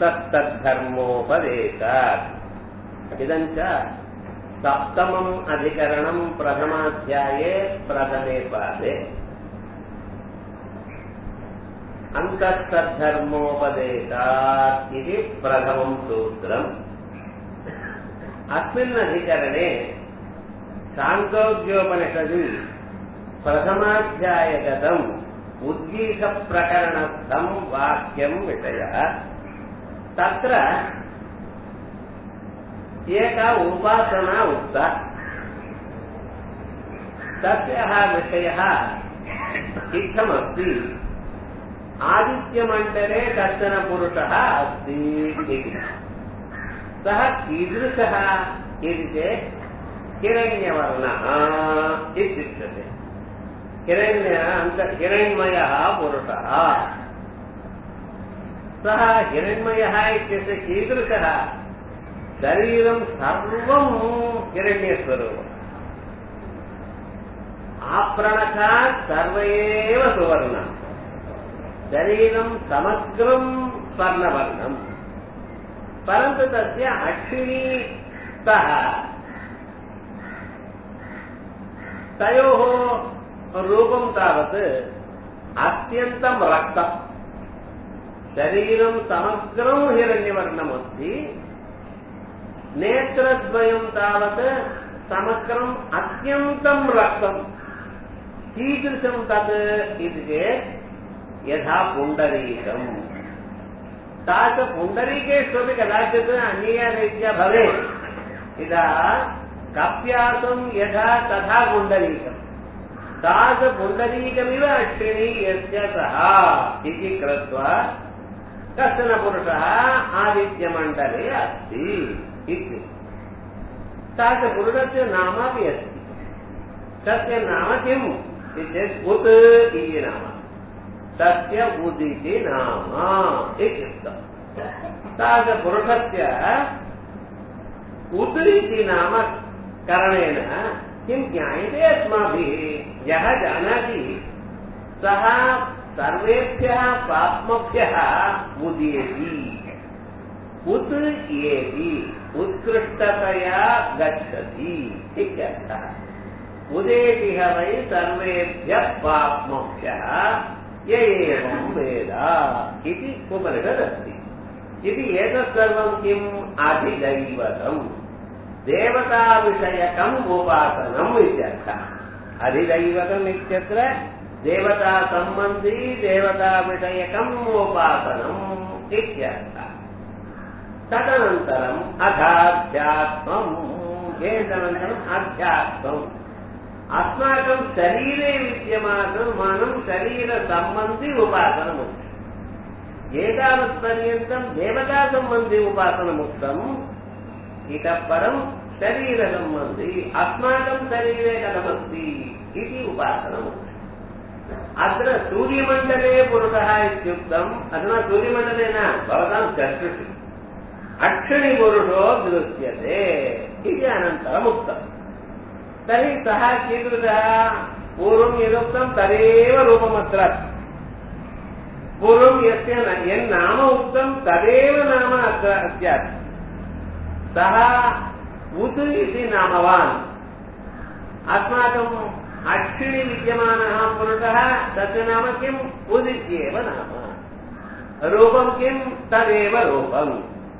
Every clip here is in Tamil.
अन्तस्तद्धर्मोपदेशात् इदम् च सप्तमम् अधिकरणम् प्रथमाध्याये प्रथमे पादे अन्तस्तद्धर्मोपदेशात् इति प्रथमम् सूत्रम् अस्मिन् अधिकरणे साङ्गोग्योपनिषदि प्रथमाध्यायगतम् उद्गीषप्रकरणस्थम् वाक्यम् विषयः तत्र एका उपासना उक्ता तस्याः विषयः इत्थमस्ति आदित्यमण्डले कश्चन पुरुषः अस्ति इति सः कीदृशः इति चेत् हिरण्यवर्णः इत्युच्यते हिरण्य हिरण्मयः पुरुषः सः हिरण्मयः इत्यस्य कीदृशः शरीरं सर्वं हिरण्यस्वरूपम् आप्रणकात् सर्व एव सुवर्णम् शरीरं समग्रं स्वर्णवर्णम् परन्तु तस्य अक्षिणी स्तः तयोः रूपं तावत् अत्यन्तं रक्तम् शरीरं समग्रं हिरण्यवर्णमस्ति नेत्रद्वयं तावत् समग्रम् अत्यन्तं रक्तम् कीदृशं तत् इति चेत् यथा पुण्डरीकम् सा च पुण्डरीकेष्वपि कदाचित् अन्यया रीत्या भवेत् इदा कप्यासं यथा तथा पुण्डरीकम् सा च पुण्डरीकमिव अक्षिणी यस्य सः इति कृत्वा कश्चन पुरुषः आदित्यमण्डले अस्ति इति सा च पुरुषस्य नामापि अस्ति तस्य नाम किम् इति चेत् उत् इति नाम तस्य उदिति नाम इत्युक्तम् सा च पुरुषस्य उत् इति नाम करणेन किं ज्ञायते अस्माभिः यः जानाति सः सर्वेभ्यः पाप्मभ्यः उदेति उत् एति उत्कृष्टतया गच्छति इत्यर्थः उदेतिह वै सर्वेभ्यः पाप्मभ्यः य एवं वेद इति उपनिषदस्ति इति एतत् सर्वं किम् अधिदैवतम् देवताविषयकम् उपासनम् इत्यर्थः अधिदैवतम् इत्यत्र देवतासम्बन्धी देवताविषयकम् उपासनम् इत्यर्थः तदनन्तरम् अधाध्यात्मम् एतदनन्तरम् अध्यात्मम् अस्माकं शरीरे विद्यमानं शरीरसम्बन्धि उपासनमुक्तम् एतावत्पर्यन्तं देवतासम्बन्धि उपासनमुक्तम् इतः परं शरीरसम्बन्धि अस्माकं शरीरे कथमस्ति इति उपासनमुक्तम् अत्र सूर्यमण्डले पुरुषः इत्युक्तम् अधुना सूर्यमण्डले न भवतां चक्षुषि अक्षिणिपुरुषो दृश्यते इति अनन्तरम् उक्तम् तर्हि सः कीदृशः पूर्वं यदुक्तं तदेव रूपमत्र पूर्वं यस्य यन्नाम उक्तं तदेव नाम अत्र स्यात् सः उत् इति नामवान् अस्माकम् अक्षिणि विद्यमानः पुरुषः तस्य नाम किम् उदित्येव नाम रूपं किं तदेव रूपम्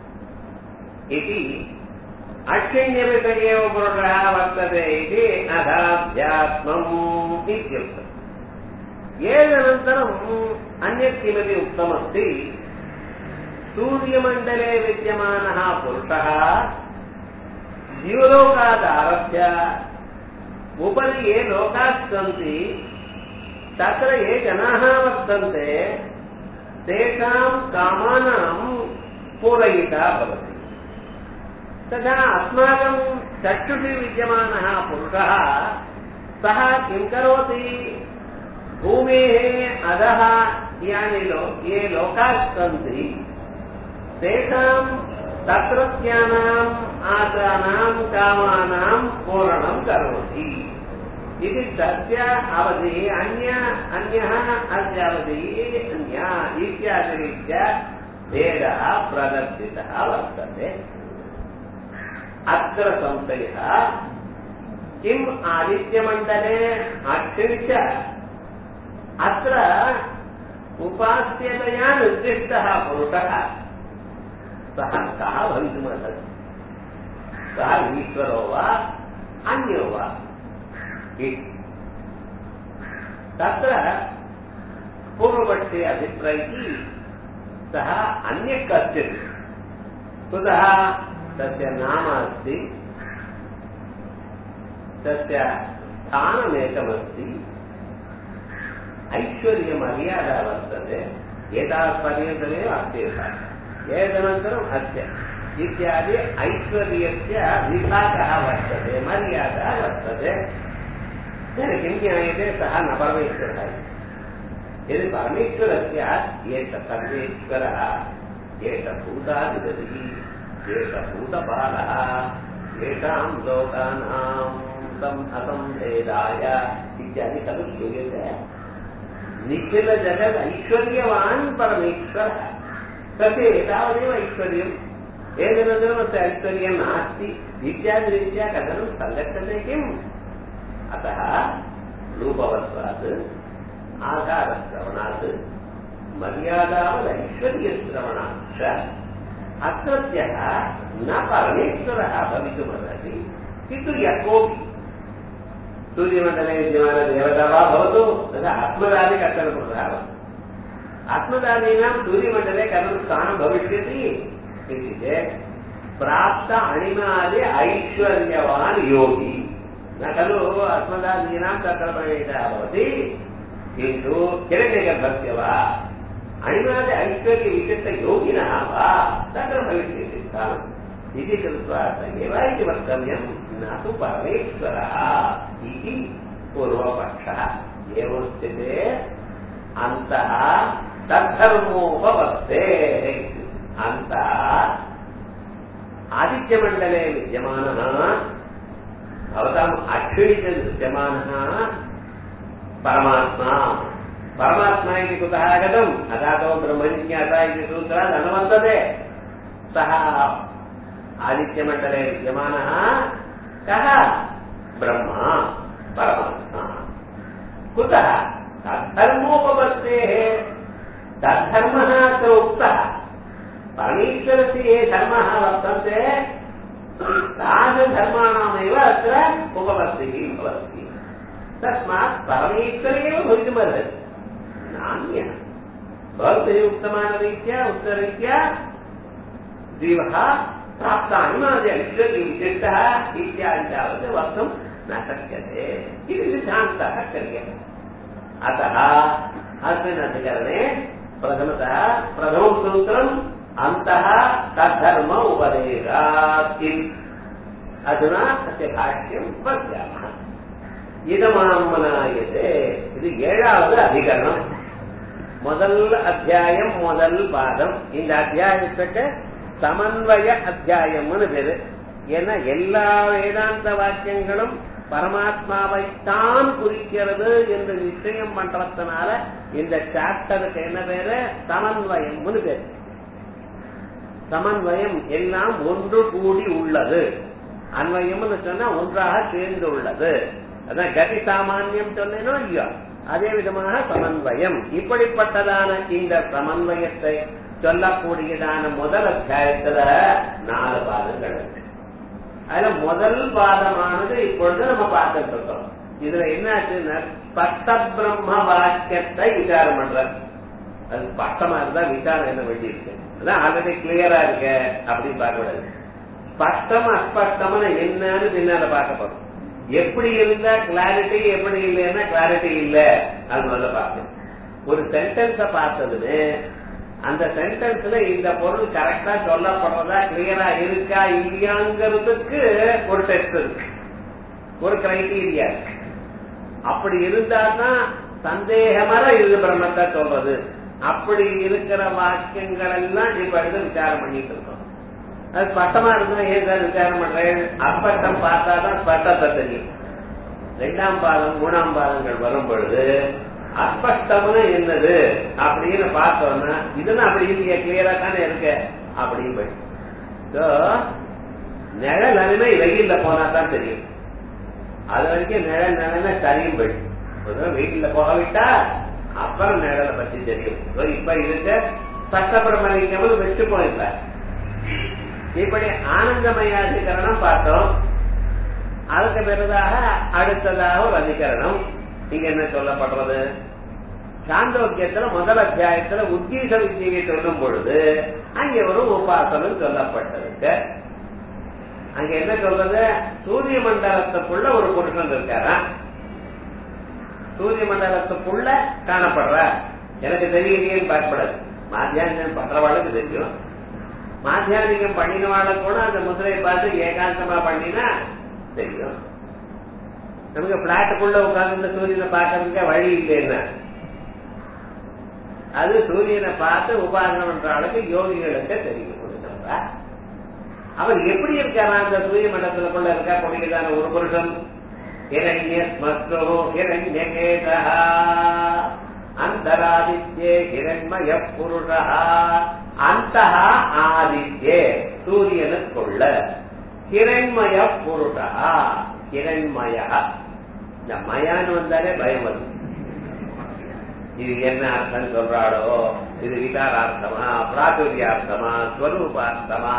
इति अक्षिण्यविषयेव पुरुषः वर्तते इति अधाध्यात्मम् इत्युक्तम् एतदनन्तरम् अन्यत् किमपि उक्तमस्ति सूर्यमण्डले विद्यमानः पुरुषः जीवलोकादारभ्य उपरि ये लोकाः सन्ति तत्र ये जनाः वर्तन्ते तेषां कामानां पूरयिता भवति तथा अस्माकं चक्षुषि विद्यमानः पुरुषः सः किं करोति भूमेः अधः यानि लो ये लोकाः सन्ति तेषां तत्रत्यानाम् आशानां कामानां पूरणं करोति इति तस्य अवधिः अन्य अन्यः अस्य अवधिः अन्या इत्यादिरीत्या भेदः प्रदर्शितः वर्तते अत्र संशयः किम् आदित्यमण्डले अक्षिणि च अत्र उपास्यतया निर्दिष्टः पुरुषः सः कः भवितुमर्हति सः ईश्वरो वा अन्यो वा इति तत्र पूर्वपक्षे अभिप्रैति सः अन्यः कश्चित् कुतः तस्य नाम अस्ति तस्य स्थानमेकमस्ति ऐश्वर्यमर्यादा वर्तते एतावत्पर्यन्तमेव अस्ति एतदनन्तरम् अस्य इत्यादि ऐश्वर्यस्य विभागः वर्तते मर्यादा वर्तते तेन किं ज्ञायते सः न परमेश्वरः इति यदि परमेश्वरः स्यात् एष सर्वेश्वरः एष भूताधिपतिः एष भूतपालः येषां लोकानां तम् असंभेदाय इत्यादि खलु श्रूयते निखिलजगत् ऐश्वर्यवान् परमेश्वरः तस्य एतावदेव ऐश्वर्यम् एतदनन्तरमस्य ऐश्वर्यं नास्ति इत्यादिरीत्या कथनं सङ्गच्छते किम् अतः रूपवत्वात् आकारश्रवणात् मर्यादावदैश्वर्यश्रवणात् च अत्रत्यः न परमेश्वरः भवितुमर्हति किन्तु यः कोऽपि सूर्यमण्डले विद्यमानदेवता वा भवतु तथा आत्मदादि कथन पुरुषः भवतु आत्मदादीनां सूर्यमण्डले कथं स्थानं भविष्यति इति चेत् प्राप्त अणिमादि ऐश्वर्यवान् योगी न खलु आत्मदादीनां तत्र प्रवेशः भवति किन्तु हिरण्यगर्भस्य वा अणिमादि ऐश्वर्यविशिष्टयोगिनः वा तत्र भविष्यति स्थानम् इति कृत्वा स एव इति वक्तव्यं न तु परमेश्वरः इति पूर्वपक्षः एवं स्थिते अन्तः तद्धर्मोपवर्ते अन्तः आदित्यमण्डले विद्यमानः भवताम् अक्षिणित विद्यमानः परमात्मा परमात्मा इति कुतः आगतम् अथातो ब्रह्मजिज्ञासा इति सूत्रात् अनुवर्तते सः आदित्यमण्डले विद्यमानः कः ब्रह्मा परमात्मा कुतः तद्धर्मोपवर्तेः तद्धर्मः अत्र उक्तः परमेश्वरस्य ये धर्माः वर्तन्ते तादृशधर्माणामेव अत्र उपवर्तिः भवति तस्मात् परमेश्वरे एव भवितुमर्हति नान्यः भवद्भिः उक्तमानरीत्या उक्तरीत्या जीवः प्राप्तानि मादि ऐश्वर्यविशिष्टः इत्यादि तावत् वक्तुं न शक्यते इति सिद्धान्तः क्रियते अतः अस्मिन् अधिकरणे प्रथमतः प्रथमं सूत्रम् अन्तः तद्धर्म उपदेशात् इति अधुना तस्य भाष्यं पश्यामः இதமாமனாயதே இது ஏழாவது அதிகரணம் முதல் அத்தியாயம் முதல் பாதம் இந்த அத்தியாயத்துக்கு சமன்வய அத்தியாயம்னு பேரு ஏன்னா எல்லா வேதாந்த வாக்கியங்களும் பரமாத்மாவைத்தான் குறிக்கிறது என்று நிச்சயம் பண்றதுனால இந்த சாப்டருக்கு என்ன பேரு சமன்வயம்னு பேரு சமன்வயம் எல்லாம் ஒன்று கூடி உள்ளது அன்வயம்னு சொன்னா ஒன்றாக சேர்ந்து உள்ளது அதான் கதி சாமானியம் சொன்னேனோ இல்லையோ அதே விதமாக சமன்வயம் இப்படிப்பட்டதான இந்த சமன்வயத்தை சொல்லக்கூடியதான முதல் அத்தியாயத்துல நாலு பாதங்கள் இருக்கு அதுல முதல் பாதமானது இப்பொழுது நம்ம பார்த்துட்டு இருக்கோம் இதுல என்னாச்சுன்னா பட்ட பிரம்ம வாக்கியத்தை விசாரம் பண்ற அது பட்டமா இருந்தா விசாரம் என்ன வேண்டி இருக்கு அதான் ஆல்ரெடி கிளியரா இருக்க அப்படின்னு பார்க்க கூடாது ஸ்பஷ்டம் அஸ்பஷ்டம்னு என்னன்னு பின்னால பார்க்க போறோம் எப்படி இருந்தா கிளாரிட்டி எப்படி இல்லைன்னா கிளாரிட்டி இல்ல அது முதல்ல பார்க்கணும் ஒரு சென்டென்ஸ பார்த்ததுன்னு அந்த சென்டென்ஸ்ல இந்த பொருள் கரெக்டா சொல்லப்படுறதா கிளியரா இருக்கா இல்லையாங்கிறதுக்கு ஒரு டெஸ்ட் இருக்கு ஒரு கிரைட்டீரியா இருக்கு அப்படி இருந்தாதான் சந்தேகமர இது பிரம்மத்தை சொல்றது அப்படி இருக்கிற வாக்கியங்கள் எல்லாம் இப்ப எடுத்து விசாரம் பண்ணிட்டு இருக்கோம் அது ஸ்பஷ்டமா இருந்தா ஏன் சார் விசாரம் பண்றேன் அப்பட்டம் பார்த்தாதான் ஸ்பஷ்டத்தை தெரியும் ரெண்டாம் பாதம் மூணாம் பாதங்கள் வரும் பொழுது அஸ்பஷ்டம்னு என்னது அப்படின்னு பார்த்தோம்னா இதுன்னு அப்படி இல்லையே கிளியரா தானே இருக்கு அப்படின்னு போய் So, நிழல் அருமை வெயில்ல போனா தான் தெரியும் அது வரைக்கும் நிழல் நிழல்னா சரியும் போயிடும் ஒரு தடவை வெயில்ல போக விட்டா அப்புறம் நிழலை பத்தி தெரியும் So, இப்ப இருக்க சட்டப்பிரமணிக்கமல் வச்சு போயிருந்த இப்படி ஆனந்தமயாதிகரணம் பார்த்தோம் அதுக்கு பிறதாக அடுத்ததாக ஒரு அதிகரணம் இங்க என்ன சொல்லப்படுறது சாந்தோக்கியத்துல முதல் அத்தியாயத்துல உத்தீச வித்தியை சொல்லும் பொழுது அங்கே ஒரு உபாசனம் சொல்லப்பட்டிருக்கு அங்க என்ன சொல்றது சூரிய மண்டலத்துக்குள்ள ஒரு புருஷன் இருக்காரா சூரிய மண்டலத்துக்குள்ள காணப்படுற எனக்கு தெரியலையேன்னு பார்க்கப்படாது மாத்தியானிகம் பண்றவாளுக்கு தெரியும் மாத்தியானிகம் பண்ணினவாளுக்கு கூட அந்த முதிரையை பார்த்து ஏகாந்தமா பண்ணினா தெரியும் நமக்கு பிளாட்டுக்குள்ள உட்கார்ந்து சூரியனை பார்க்கறதுக்கு வழி இல்லைன்னா அது சூரியனை பார்த்து உபாசனம் பண்ற அளவுக்கு யோகிகளுக்கு தெரியும் புரியுதுங்களா? அவர் எப்படி இருக்காரா அந்த சூரிய மண்டலத்துக்குள்ள இருக்கா கொடியதான ஒரு புருஷன் இரண்ய ஸ்மஸ்ரோ இரண்யகேதா அந்தராதித்யே ஹிரண்மய புருஷா அந்த ஆதித்யே சூரியனுக்குள்ள ஹிரண்மய புருஷா ஹிரண்மய இந்த மயான்னு வந்தாலே பயம் வரும் இது என்ன அர்த்தம் சொல்றாளோ இது விகாரார்த்தமா பிராச்சுரியார்த்தமா ஸ்வரூபார்த்தமா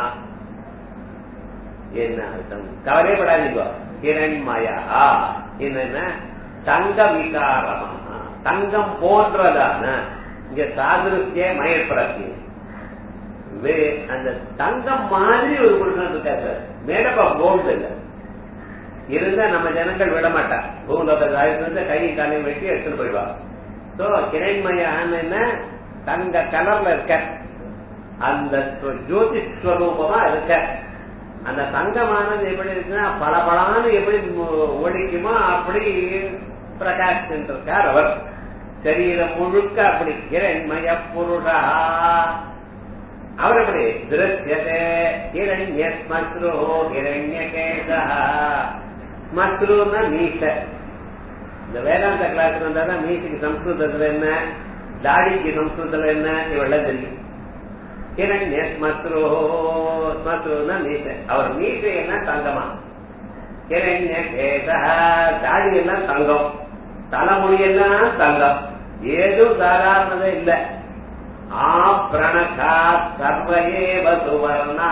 என்ன அர்த்தம் கவலைப்படாதீங்க ஹிரண்மயா என்னென்ன தங்க விகாரமா தங்கம் போன்றதான இங்க சாதுருத்திய மயப்பிரத்தியம் அந்த தங்கம் மாதிரி ஒரு புருஷன் இருக்காரு மேடப் ஆஃப் கோல்டு இல்ல இருந்தா நம்ம ஜனங்கள் விட மாட்டா பூலோக இருந்து கை காலையும் வெட்டி எடுத்துட்டு போயிடுவா சோ கிரண்மயான என்ன தங்க கலர்ல இருக்க அந்த ஜோதிஸ்வரூபமா இருக்க அந்த தங்கமானது எப்படி இருக்குன்னா பல பலான்னு எப்படி ஒழிக்குமோ அப்படி பிரகாஷ் இருக்கார் அவர் சரீரம் முழுக்க அப்படி கிரண்மய புருஷா அவர் எப்படி திருஷ்யதே ஹிரண்ய ஸ்மஸ்ரு ஹிரண்யகேதா ஸ்மஸ்ருன்னா மீச இந்த வேதாந்த கிளாஸ் வந்தாதான் மீசுக்கு சம்ஸ்கிருதத்துல என்ன தாடிக்கு சம்ஸ்கிருதத்துல என்ன இவெல்லாம் தெரியும் ஹிரண்ய ஸ்மஸ்ரு ஸ்மஸ்ருன்னா மீச அவர் மீசை என்ன தங்கமா ஹிரண்ய கேதா தாடி எல்லாம் தங்கம் தலைமொழி எல்லாம் தங்கம் ஏதும் சாதாரணதே இல்லை ஆப்ரணகா சர்வயேவ சுவர்ணா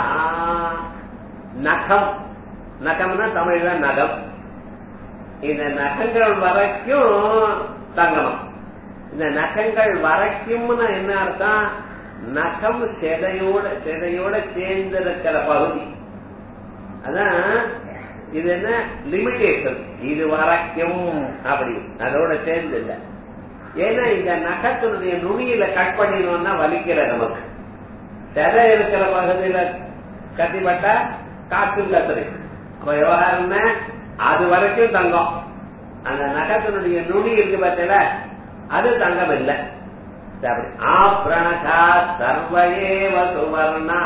நகம் நகம்னா தமிழ்ல நகம் இந்த நகங்கள் வரைக்கும் தங்கமா இந்த நகங்கள் வரைக்கும்னு என்ன அர்த்தம் நகம் செதையோட செதையோட சேர்ந்திருக்கிற பகுதி அதான் இது என்ன லிமிடேஷன் இது வரைக்கும் அப்படி அதோட சேர்ந்து இல்லை ஏன்னா இந்த நகத்தினுடைய நுனியில கட் பண்ணிடணும்னா வலிக்கிற நமக்கு செதை இருக்கிற பகுதியில கட்டிப்பட்டா காற்றும் கத்துரு அப்ப விவகாரம் அது வரைக்கும் தங்கம் அந்த நகத்தினுடைய நுனி இருக்கு பார்த்தல அது தங்கம் இல்லை அப்படி ஆப்ரணகா சர்வயேவ சுவர்ணா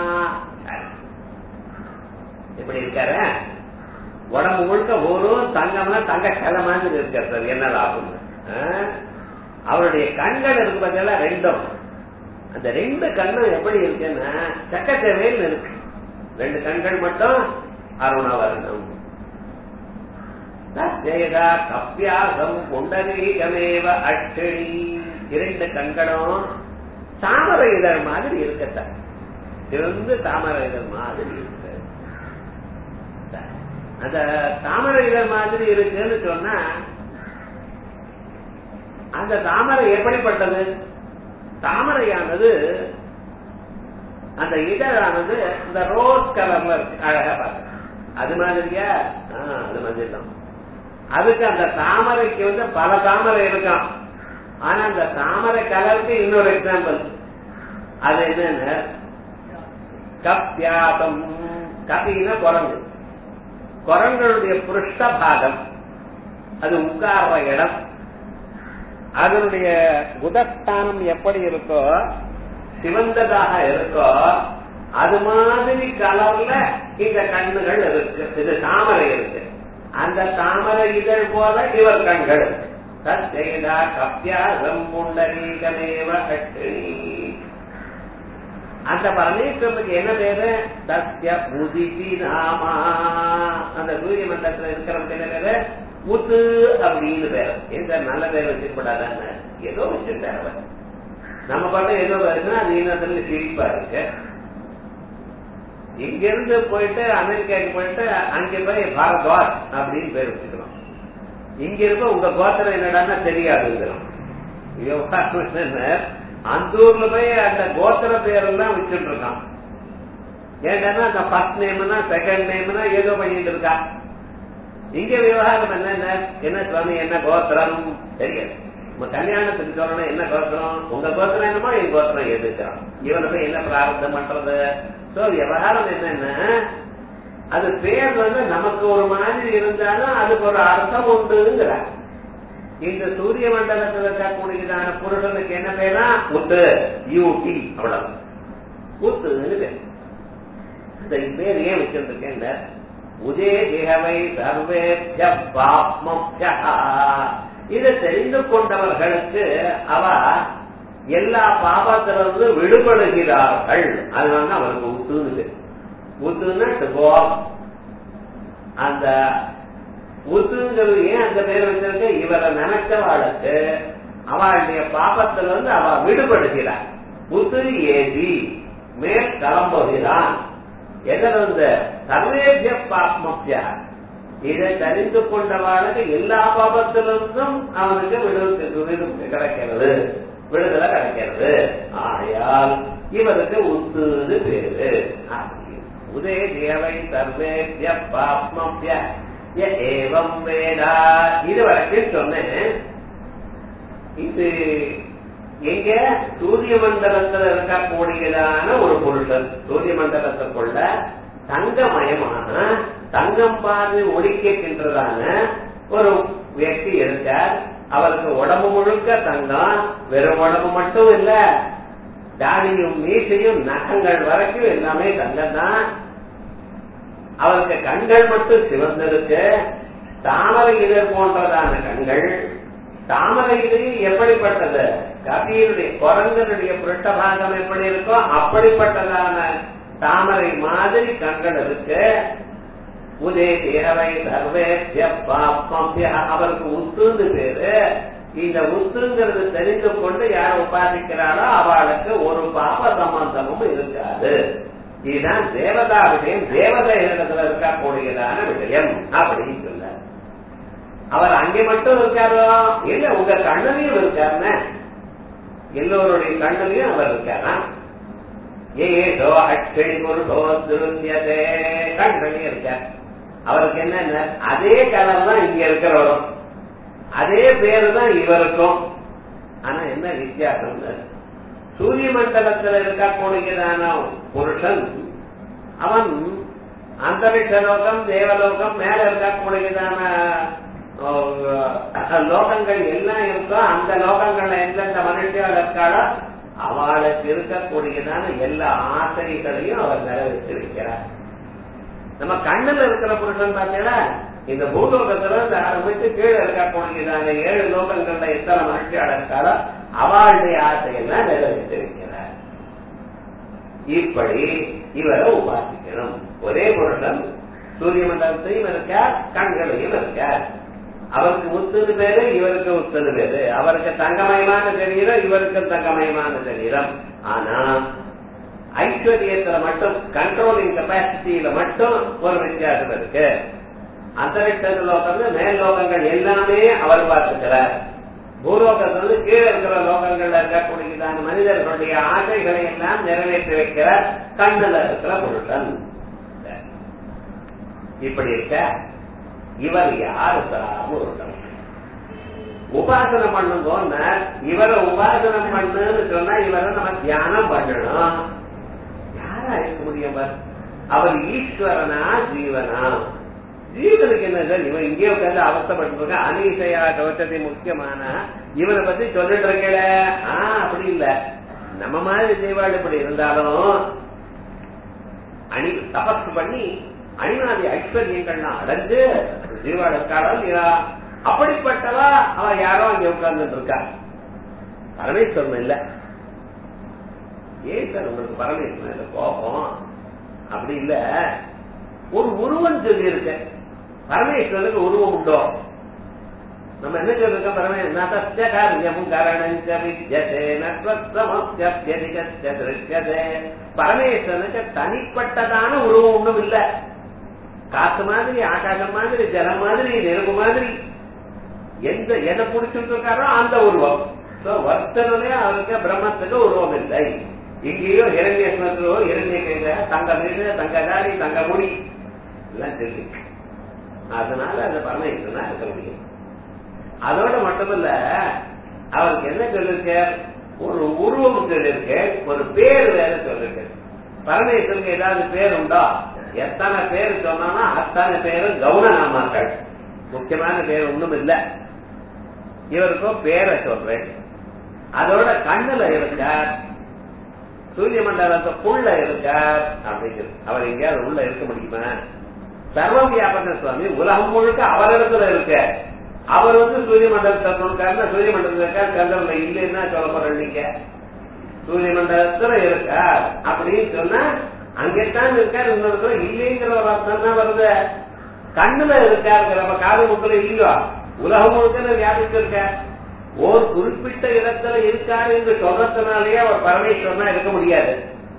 எப்படி இருக்காரு உடம்பு முழுக்க ஒரு தங்கம்னா தங்க கிளை மாதிரி இருக்காரு சார் என்ன லாபம் அவருடைய கண்கள் இருக்கு பார்த்தீங்களா ரெண்டும் அந்த ரெண்டு கண்ணும் எப்படி இருக்குன்னா சக்கச்சவேல் இருக்கு ரெண்டு கண்கள் மட்டும் அருணவர்ணம் தத்யேதா கப்பியாசம் புண்டரீகமேவ அட்சணி இரண்டு கண்களும் தாமரை இதழ் மாதிரி இருக்கத்தான் சிறந்து தாமரை இதழ் மாதிரி இருக்கு அந்த தாமரை இதழ் மாதிரி இருக்குன்னு சொன்னா அந்த தாமரை எப்படிப்பட்டது தாமரையானது அந்த இதழானது இந்த ரோஸ் கலர்ல இருக்கு அழகா பார்க்க அது மாதிரியா அது மாதிரி தான் அதுக்கு அந்த தாமரைக்கு வந்து பல தாமரை இருக்கான் ஆனா அந்த தாமரை கலருக்கு இன்னொரு எக்ஸாம்பிள் அது என்னன்னு கப்பியாசம் கப்பின்னா குரங்கு குரங்களுடைய புருஷ்ட பாகம் அது உட்கார்ற இடம் அதனுடைய குதஸ்தானம் எப்படி இருக்கோ சிவந்ததாக இருக்கோ அது மாதிரி கலர்ல இந்த கண்ணுகள் இருக்கு இது தாமரை இருக்கு அந்த தாமரை இதழ் போல இவர் கண்கள் தச்சேதா கப்யாசம் புண்டரீகமேவ அட்சிணி அந்த பரமேஸ்வரனுக்கு என்ன பேரு சத்ய புதிதி நாமா அந்த சூரிய மண்டலத்துல இருக்கிறவங்க என்ன பேரு முத்து அப்படின்னு பேரு எந்த நல்ல பேர் வச்சிருக்கூடாதான்னு ஏதோ வச்சிருக்காரு அவர் நம்ம பண்ண ஏதோ இருக்குன்னா அது இன்னத்துல சிரிப்பா இருக்கு இங்க இருந்து போயிட்டு அமெரிக்காவுக்கு போயிட்டு அங்க போய் பாரத்வாஜ் அப்படின்னு பேர் வச்சுக்கணும் இங்க இருக்க உங்க கோத்திரம் என்னடான்னா தெரியாதுங்கிறோம் அந்த ஊர்ல போய் அந்த கோத்திர பேரெல்லாம் வச்சுட்டு இருக்கான் ஏன்னா அந்த ஃபர்ஸ்ட் நேம்னா செகண்ட் நேம்னா ஏதோ பண்ணிட்டு இருக்கா இங்க விவகாரம் என்ன என்ன சுவாமி என்ன கோத்திரம் தெரியாது நம்ம கல்யாணத்துக்கு சொல்லணும் என்ன கோத்திரம் உங்க கோத்திரம் என்னமோ என் கோத்திரம் எதுக்குறான் இவனை போய் என்ன பிரார்த்தம் பண்றது சோ விவகாரம் என்னன்னா அது பேர் வந்து நமக்கு ஒரு மாதிரி இருந்தாலும் அதுக்கு ஒரு அர்த்தம் உண்டுங்கிற இந்த சூரிய மண்டலத்தில் இருக்கக்கூடியதான புருஷனுக்கு என்ன பேரா முத்து யூடி அவ்வளவு முத்துன்னு பேர் இந்த பேர் ஏன் வச்சிருக்கேன் உதே தேகவை சர்வேபிய பாப்மப்யா இதை தெரிந்து கொண்டவர்களுக்கு அவ எல்லா பாபத்திலிருந்து விடுபடுகிறார்கள் அதனால அவருக்கு உத்துன்னு உத்துன்னா கோபம் அந்த உத்துங்கிறது ஏன் அந்த பேர் வச்சிருக்க இவரை நினைச்சவாளுக்கு அவளுடைய பாபத்துல இருந்து அவ விடுபடுகிறார் உத்து ஏதி மேல் கிளம்புகிறான் எதில் வந்து சர்வேபிய பாப்மப்யா இதை தெரிந்து கொண்டவாளுக்கு எல்லா பாபத்திலிருந்தும் அவனுக்கு விடுதலை கிடைக்கிறது விடுதலை கிடைக்கிறது ஆயால் இவருக்கு உத்துன்னு பேரு உதய தேவை சர்வேபிய பாப்மப்ய ஏவம் வேடா இது வரைக்கும் சொன்னேன் இது எங்க சூரிய மண்டலத்தில் இருக்கக்கூடியதான ஒரு புருஷன் சூரிய மண்டலத்துக்குள்ள தங்கமயமான தங்கம் பாது ஒழிக்கின்றதான ஒரு வியக்தி இருக்கார் அவருக்கு உடம்பு முழுக்க தங்கம் வெறும் உடம்பு மட்டும் இல்ல தாடியும் மீசையும் நகங்கள் வரைக்கும் எல்லாமே தங்கம் தான் அவருக்கு கண்கள் மட்டும் சிவந்திருக்கு தாமரை இதழ் போன்றதான கண்கள் தாமரை இதழ் எப்படிப்பட்டது கபியுடைய குரங்கனுடைய புரட்டபாகம் எப்படி இருக்கோ அப்படிப்பட்டதான தாமரை மாதிரி கண்கள் இருக்கு உதே தேவை சர்வேபிய பாப்மபிய அவருக்கு உத்துன்னு பேரு இந்த உத்துங்கிறது தெரிந்து கொண்டு யார் உபாதிக்கிறாளோ அவளுக்கு ஒரு பாப சம்பந்தமும் இருக்காது இதுதான் தேவதா விஷயம் தேவதைகளிடத்துல இருக்கக்கூடியதான விஷயம் அப்படின்னு சொல்ல அவர் அங்கே மட்டும் இருக்காரோ இல்ல உங்க கண்ணிலையும் இருக்காருன்னு எல்லோருடைய கண்ணிலையும் அவர் இருக்காரா ஏதோ அட்சணி பொருளோ திருந்தியதே கண்ணிலையும் இருக்கார் அவருக்கு என்ன அதே கலர் தான் இங்க இருக்கிறவரும் அதே பேரு தான் இவருக்கும் ஆனா என்ன வித்தியாசம் சூரிய மண்டலத்தில் இருக்கக்கூடியதான புருஷன் அவன் அந்தரிஷ லோகம் தேவலோகம் மேல இருக்கக்கூடியதான லோகங்கள் எல்லாம் இருக்கோ அந்த லோகங்கள்ல எந்தெந்த மனுஷியால் இருக்காளோ அவளுக்கு இருக்கக்கூடியதான எல்லா ஆசைகளையும் அவர் நிறைவேற்றிருக்கிறார் நம்ம கண்ணுல இருக்கிற புருஷன் பார்த்தீங்கன்னா இந்த பூலோகத்துல இருந்து ஆரம்பிச்சு கீழே இருக்கக்கூடியதான ஏழு லோகங்கள்ல எத்தனை மனுஷியால் இருக்காளோ அவளுடைய ஆசையெல்லாம் நிறைவேற்றிருக்கிறார் இப்படி இவரை உபாசிக்கணும் ஒரே புருஷன் சூரிய மண்டலத்தையும் இருக்கார் கண்களையும் இருக்கார் அவருக்கு முத்துது பேரு இவருக்கு முத்துது பேரு அவருக்கு தங்கமயமான சரீரம் இவருக்கு தங்கமயமான சரீரம் ஆனா ஐஸ்வர்யத்துல மட்டும் கண்ட்ரோலிங் கெப்பாசிட்டியில மட்டும் ஒரு வித்தியாசம் இருக்கு அந்தரிக்ஷ லோகம் மேல் லோகங்கள் எல்லாமே அவர் பார்த்துக்கிறார் பூலோகத்திலிருந்து கீழே இருக்கிற லோகங்கள்ல இருக்கக்கூடியதான மனிதர்களுடைய ஆசைகளை எல்லாம் நிறைவேற்றி வைக்கிற கண்ணுல இருக்கிற புருஷன் இப்படி இருக்க இவர் யாரு ஒரு உபாசனை பண்ணுங்க இவரை உபாசனை பண்ணுன்னு சொன்னா இவரை நம்ம தியானம் பண்ணணும் யாரா இருக்க முடியும் அவர் ஈஸ்வரனா ஜீவனா ஜீவனுக்கு என்ன சார் இவன் இங்கே உட்காந்து அவஸ்தப்பட்டு அனீசையா கவச்சத்தை முக்கியமான இவனை பத்தி சொல்லிட்டு இருக்கல ஆஹ் அப்படி இல்ல நம்ம மாதிரி ஜீவாள் இப்படி இருந்தாலும் அணி தபஸ் பண்ணி அணிநாதி ஐஸ்வர்யங்கள்லாம் அடைஞ்சு ஜீவாள் இருக்காளோ இல்லையா அப்படிப்பட்டவா அவ யாரோ அங்க உட்கார்ந்துட்டு இருக்கா பரமேஸ்வரன் இல்ல ஏன் சார் உங்களுக்கு பரமேஸ்வரன் இல்ல கோபம் அப்படி இல்ல ஒரு உருவம் சொல்லி இருக்க பரமேஸ்வரனுக்கு உருவம் உண்டோ நம்ம என்ன சொல்லிருக்கோம் பரமேஸ்வரன் காரியம் கரணஞ்ச வித்யதே நஸ்வத்சமஸ்யப்யதிகஸ்ய திருஷ்யதே பரமேஸ்வரனுக்கு தனிப்பட்டதான உருவம் ஒண்ணும் இல்ல காத்து மாதிரி ஆகாசம் மாதிரி ஜலம் மாதிரி நெருப்பு மாதிரி எந்த எதை பிடிச்சிட்டு இருக்காரோ அந்த உருவம் வர்த்தனே அவருக்கு பிரம்மத்துக்கு உருவம் இல்லை இங்கேயோ இரண்யஸ்மத்திலோ இரண்ய கைத தங்க மீது தங்க தாடி தங்க முடி எல்லாம் தெரியும் அதனால அந்த பரமேஸ்வரனா இருக்க முடியும் அதோட மட்டுமல்ல அவருக்கு என்ன சொல்லிருக்க ஒரு உருவம் சொல்லிருக்க ஒரு பேர் வேற சொல்லிருக்க பரமேஸ்வருக்கு ஏதாவது பேர் உண்டா எத்தனை பேர் சொன்னா அத்தனை பேரும் கவுனநாமாக்கள் முக்கியமான பேர் ஒண்ணும் இல்ல இவருக்கும் பேரை சொல்றேன் அதோட கண்ணுல இருக்கார் சூரிய மண்டலத்துக்குள்ள இருக்கார் அப்படிங்கிறது அவர் எங்கேயாவது உள்ள இருக்க முடியுமா சர்வ வியாபக சுவாமி உலகம் முழுக்க அவரிடத்துல இருக்க அவர் வந்து சூரிய மண்டலத்தை இருக்காருன்னா சூரிய மண்டலத்தில் இருக்கார் சந்திரன்ல இல்லைன்னா சொல்ல போற நீங்க சூரிய மண்டலத்துல இருக்கார் அப்படின்னு சொன்னா அங்கேத்தான் இருக்கார் இன்னொரு இல்லைங்கிற ஒரு அர்த்தம் தான் வருது கண்ணுல இருக்காருங்கிற நம்ம காது முக்கில் இல்லையோ உலகம் முழுக்க வியாபிச்சு இருக்க ஒரு குறிப்பிட்ட இடத்துல இருக்காரு என்று சொல்றதுனாலேயே அவர் பரமேஸ்வரனா இருக்க முடியாது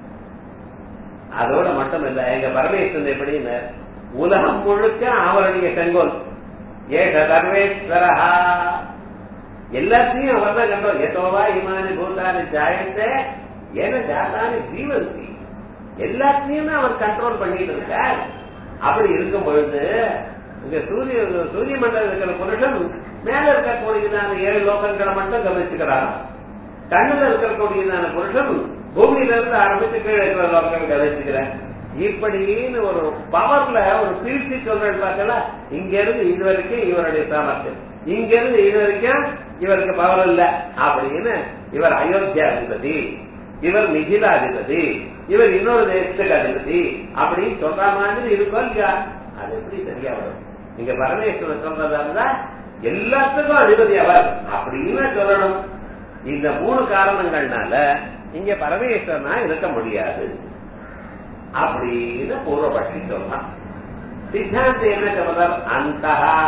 அதோட மட்டும் இல்ல எங்க பரமேஸ்வரன் எப்படின்னு உலகம் முழுக்க அவருடைய செங்கோல் ஏக சர்வேஸ்வரஹா எல்லாத்தையும் அவர் தான் கண்டோம் எதோவா இமானி பூதானி ஜாயத்தே ஏன ஜாதானி ஜீவந்தி எல்லாத்தையும் அவர் கண்ட்ரோல் பண்ணிட்டு இருக்கார் அப்படி இருக்கும் பொழுது இங்க சூரிய சூரிய மண்டலம் இருக்கிற புருஷன் மேல இருக்கக்கூடியதான ஏழு லோகங்களை மட்டும் கவனிச்சுக்கிறார் கண்ணுல இருக்கக்கூடியதான புருஷன் பூமியில இருந்து ஆரம்பிச்சு கீழே இருக்கிற லோகங்கள் கவனிச்சுக்கிறேன் இப்படின்னு ஒரு பவர்ல ஒரு பிரிச்சு சொல்றேன் பார்க்கல இங்க இருந்து இது வரைக்கும் இவருடைய சாமர்த்தியம் இங்க இருந்து இது வரைக்கும் இவருக்கு பவர் இல்ல அப்படின்னு இவர் அயோத்தியா அதிபதி இவர் மிகிலாதிபதி இவர் இன்னொரு தேசத்துக்கு அதிபதி அப்படின்னு சொல்ற மாதிரி இருக்கும் இல்லையா அது எப்படி சரியா வரும் நீங்க பரமேஸ்வரன் சொல்றதா இருந்தா எல்லாத்துக்கும் அதிபதி அவர் அப்படின்னு சொல்லணும் இந்த மூணு காரணங்கள்னால இங்க பரமேஸ்வரனா இருக்க முடியாது அப்படின்னு பூர்வபட்சி சொன்னான் சித்தாந்தம் என்ன சொல்றார் அந்த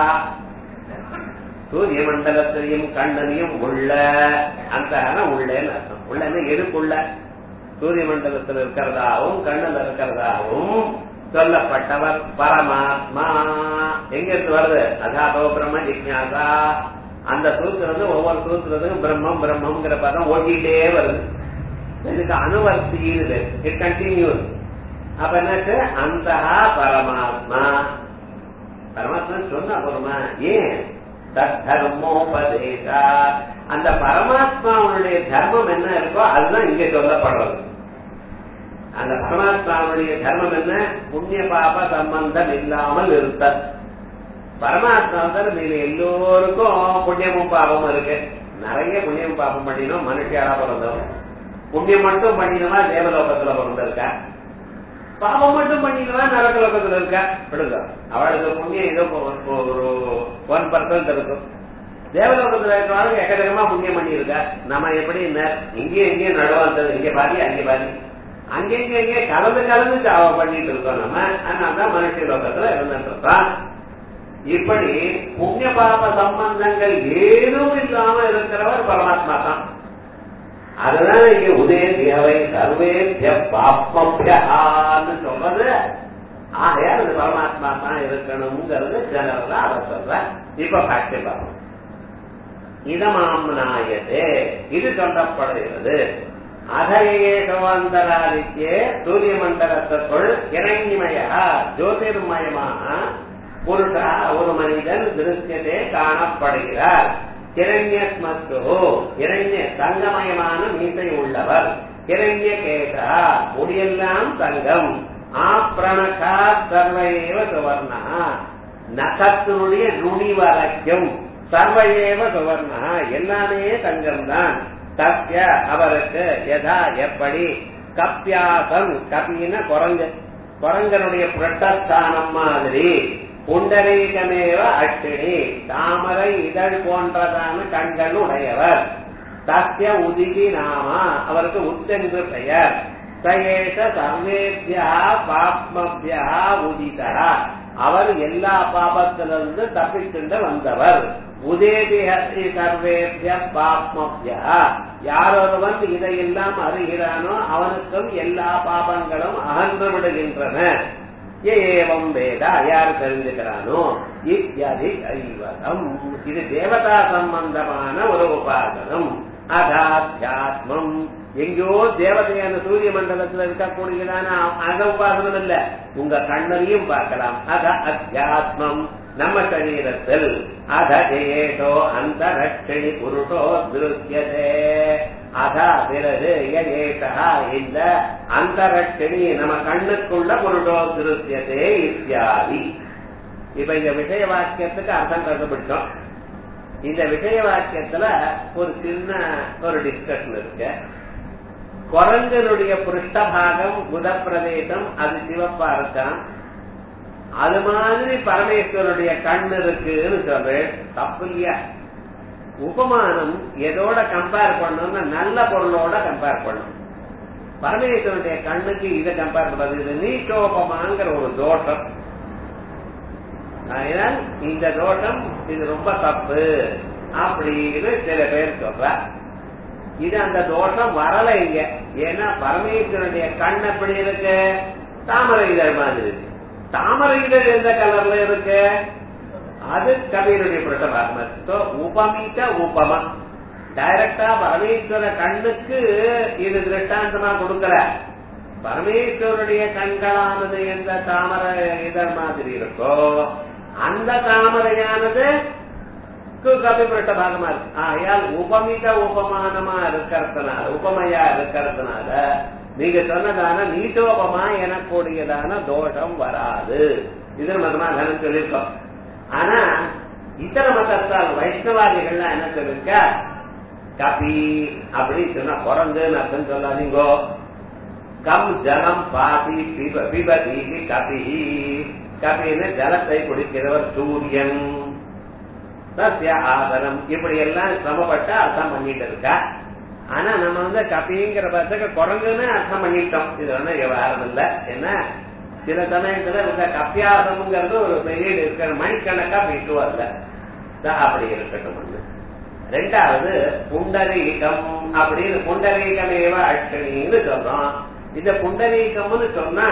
சூரிய மண்டலத்திலையும் கண்ணனையும் உள்ள அந்த உள்ளேன்னு அர்த்தம் உள்ளன்னு எதுக்குள்ள சூரிய மண்டலத்தில் இருக்கிறதாகவும் கண்ணல் இருக்கிறதாகவும் சொல்லப்பட்டவர் பரமாத்மா எங்க இருந்து வருது அதாபவ பிரம்ம ஜிக்யாசா அந்த சூத்திரம் வந்து ஒவ்வொரு சூத்திரத்துக்கும் பிரம்மம் பிரம்மம்ங்கிற பதம் ஓட்டிகிட்டே வருது இதுக்கு அனுவர்த்தின்னு இட் கண்டினியூஸ் அப்ப என்னாச்சு அந்த பரமாத்மா பரமாத்மா சொன்னா போறோமா ஏன் தர்மோபதேசா அந்த பரமாத்மாவுடைய தர்மம் என்ன இருக்கோ அதுதான் இங்க சொல்லப்படுறது அந்த பரமாத்மாவுடைய தர்மம் என்ன புண்ணிய பாப சம்பந்தம் இல்லாமல் இருத்த பரமாத்மா மீது எல்லோருக்கும் புண்ணியமும் பாபமும் இருக்கு நிறைய புண்ணியம் பாபம் பண்ணினோம் மனுஷியாரா பிறந்தோம் புண்ணியம் மட்டும் பண்ணினவா தேவலோகத்துல பிறந்திருக்கா பாவம் மட்டும் பண்ணினவா நரகலோகத்துல இருக்கா விடுங்க அவளுக்கு புண்ணியம் ஏதோ ஒரு ஒன் பர்சன்ட் இருக்கும் தேவலோகத்துல இருக்கிறவங்க எக்கச்சக்கமா புண்ணியம் பண்ணியிருக்கா நம்ம எப்படி இங்கேயும் இங்கேயும் நடுவாந்தது இங்க பாதி அங்கே பாதி அங்கெங்க எங்க கலந்து கலந்து சாவ பண்ணிட்டு இருக்கோம் நம்ம அதனாலதான் மனுஷ லோகத்துல இருந்துட்டு இருக்கோம் இப்படி புண்ணிய பாப சம்பந்தங்கள் ஏதும் இல்லாம இருக்கிறவர் பரமாத்மா தான் அதுதான் இங்க உதய தேவை சர்வேத்திய பாப்பம்னு சொல்றது ஆகையால் அது பரமாத்மா தான் இருக்கணுங்கிறது ஜெனரலா அவர் சொல்ற இப்ப ஃபேக்டரி பார்ப்போம் இதமாம்னாயதே இது சொல்லப்படுகிறது அதையே சவாந்தராதிக்கே சூரிய மண்டலத்துக்குள் இறங்கிமயா ஜோதிர்மயமாக புருஷா ஒரு மனிதன் திருஷ்யத்தை காணப்படுகிறார் கிரண்யஸ்மத்து இரண்ய தங்கமயமான மீசை உள்ளவர் கிரண்ய கேசா முடியெல்லாம் தங்கம் ஆப்ரணகா சர்வையேவ சுவர்ணா நகத்தினுடைய நுனி வரைக்கும் சர்வையேவ சுவர்ணா எல்லாமே தங்கம் தான் சத்ய அவருக்கு எதா எப்படி கப்பியாசம் கப்பின குரங்கு குரங்கனுடைய புரட்டஸ்தானம் மாதிரி புண்டரீகமேவ அட்டினி தாமரை இதழ் போன்றதான கண்கள் உடையவர் சத்திய உதிகி நாமா அவருக்கு உத்தென்று பெயர் சயேஷ சர்வேபியா பாப்மபியா உதிதா அவர் எல்லா பாபத்திலிருந்து தப்பிச்சுண்டு வந்தவர் உதேபிஹி சர்வேபிய பாப்மபியா யாரொருவன் இதையெல்லாம் அறிகிறானோ அவனுக்கும் எல்லா பாபங்களும் அகன்று விடுகின்றன ஏவம் வேதா யார் தெரிஞ்சுக்கிறானோ இத்தியாதி ஐவதம் இது தேவதா சம்பந்தமான ஒரு உபாசனம் அதாத்தியாத்மம் எங்கேயோ தேவதையான சூரிய மண்டலத்தில் இருக்கக்கூடியதான அத உபாசனம் இல்ல உங்க கண்ணனையும் பார்க்கலாம் அத அத்தியாத்மம் நம்ம சரீரத்தில் அத ஏதோ அந்த ரட்சணி புருஷோ திருத்தியதே அதா பிறகு ஏதா இந்த அந்த ரட்சணி நம்ம கண்ணுக்குள்ள புருஷோ திருத்தியதே இத்தியாதி இப்ப இந்த விஷய வாக்கியத்துக்கு அர்த்தம் கண்டுபிடிச்சோம் இந்த விஷய வாக்கியத்துல ஒரு சின்ன ஒரு டிஸ்கஷன் இருக்கு குரங்கனுடைய புருஷ்டபாகம் புதப்பிரதேசம் அது சிவப்பா இருக்கான் அது மாதிரி பரமேஸ்வருடைய கண் இருக்குன்னு சொல்றேன் தப்பு இல்லையா உபமானம் எதோட கம்பேர் பண்ணணும்னா நல்ல பொருளோட கம்பேர் பண்ணணும் பரமேஸ்வருடைய கண்ணுக்கு இதை கம்பேர் பண்றது இது நீட்டோபமாங்கிற ஒரு தோஷம் அதனால் இந்த தோஷம் இது ரொம்ப தப்பு அப்படின்னு சில பேர் சொல்ற இது அந்த தோஷம் வரல இங்க ஏன்னா பரமேஸ்வரனுடைய கண் எப்படி இருக்கு தாமரை இதழ் மாதிரி இருக்கு தாமரை இதழ் எந்த கலர்ல இருக்கு அது கவியனுடைய பிரசபாத்மம் உபமித்த உபமம் டைரக்டா பரமேஸ்வர கண்ணுக்கு இது திருஷ்டாந்தமா கொடுக்கல பரமேஸ்வருடைய கண்களானது எந்த தாமரை இதழ் மாதிரி இருக்கோ அந்த தாமரையானது கபிபிரட்ட பாகமா இருக்கு ஆகையால் உபமித உபமானமா இருக்கிறதுனால உபமையா இருக்கிறதுனால நீங்க சொன்னதான நீட்டோபமா எனக்கூடியதான தோஷம் வராது இது மதமாக சொல்லியிருக்கோம் ஆனா இதர மதத்தால் வைஷ்ணவாதிகள்லாம் என்ன சொல்லிருக்க கபி அப்படின்னு சொன்னா குரங்குன்னு அர்த்தம் சொல்லாதீங்கோ கம் ஜலம் பாதி பிப பிபதி கபி கபின்னு ஜலத்தை குடிக்கிறவர் சூரியன் சத்திய ஆதரம் இப்படி எல்லாம் சிரமப்பட்டு அர்த்தம் பண்ணிட்டு இருக்கா ஆனா நம்ம வந்து கபிங்கிற பட்சக்கு குரங்குன்னு அர்த்தம் பண்ணிட்டோம் இது வந்து விவகாரம் இல்ல என்ன சில சமயத்துல இந்த கப்பியாசம்ங்கிறது ஒரு பெரிய இருக்கிற மணிக்கணக்கா போயிட்டு வரல அப்படி இருக்கட்டும் ஒண்ணு ரெண்டாவது புண்டரீகம் அப்படின்னு புண்டரீகமேவ அஷ்டனின்னு சொல்றோம் இந்த புண்டரீகம்னு சொன்னா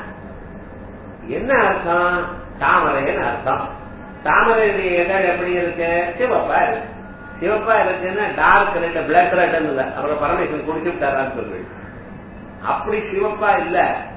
என்ன அர்த்தம் தாமரைன்னு அர்த்தம் தாமரையுடைய இதழ் எப்படி இருக்கு சிவப்பா இருக்கு சிவப்பா இருக்குன்னா டார்க் ரெட் பிளாக் ரெட்னு இல்ல அப்புறம் பரமேஸ்வரன் குடிச்சு விட்டாரான்னு சொல்லுவேன் அப்படி சிவப்பா இல்ல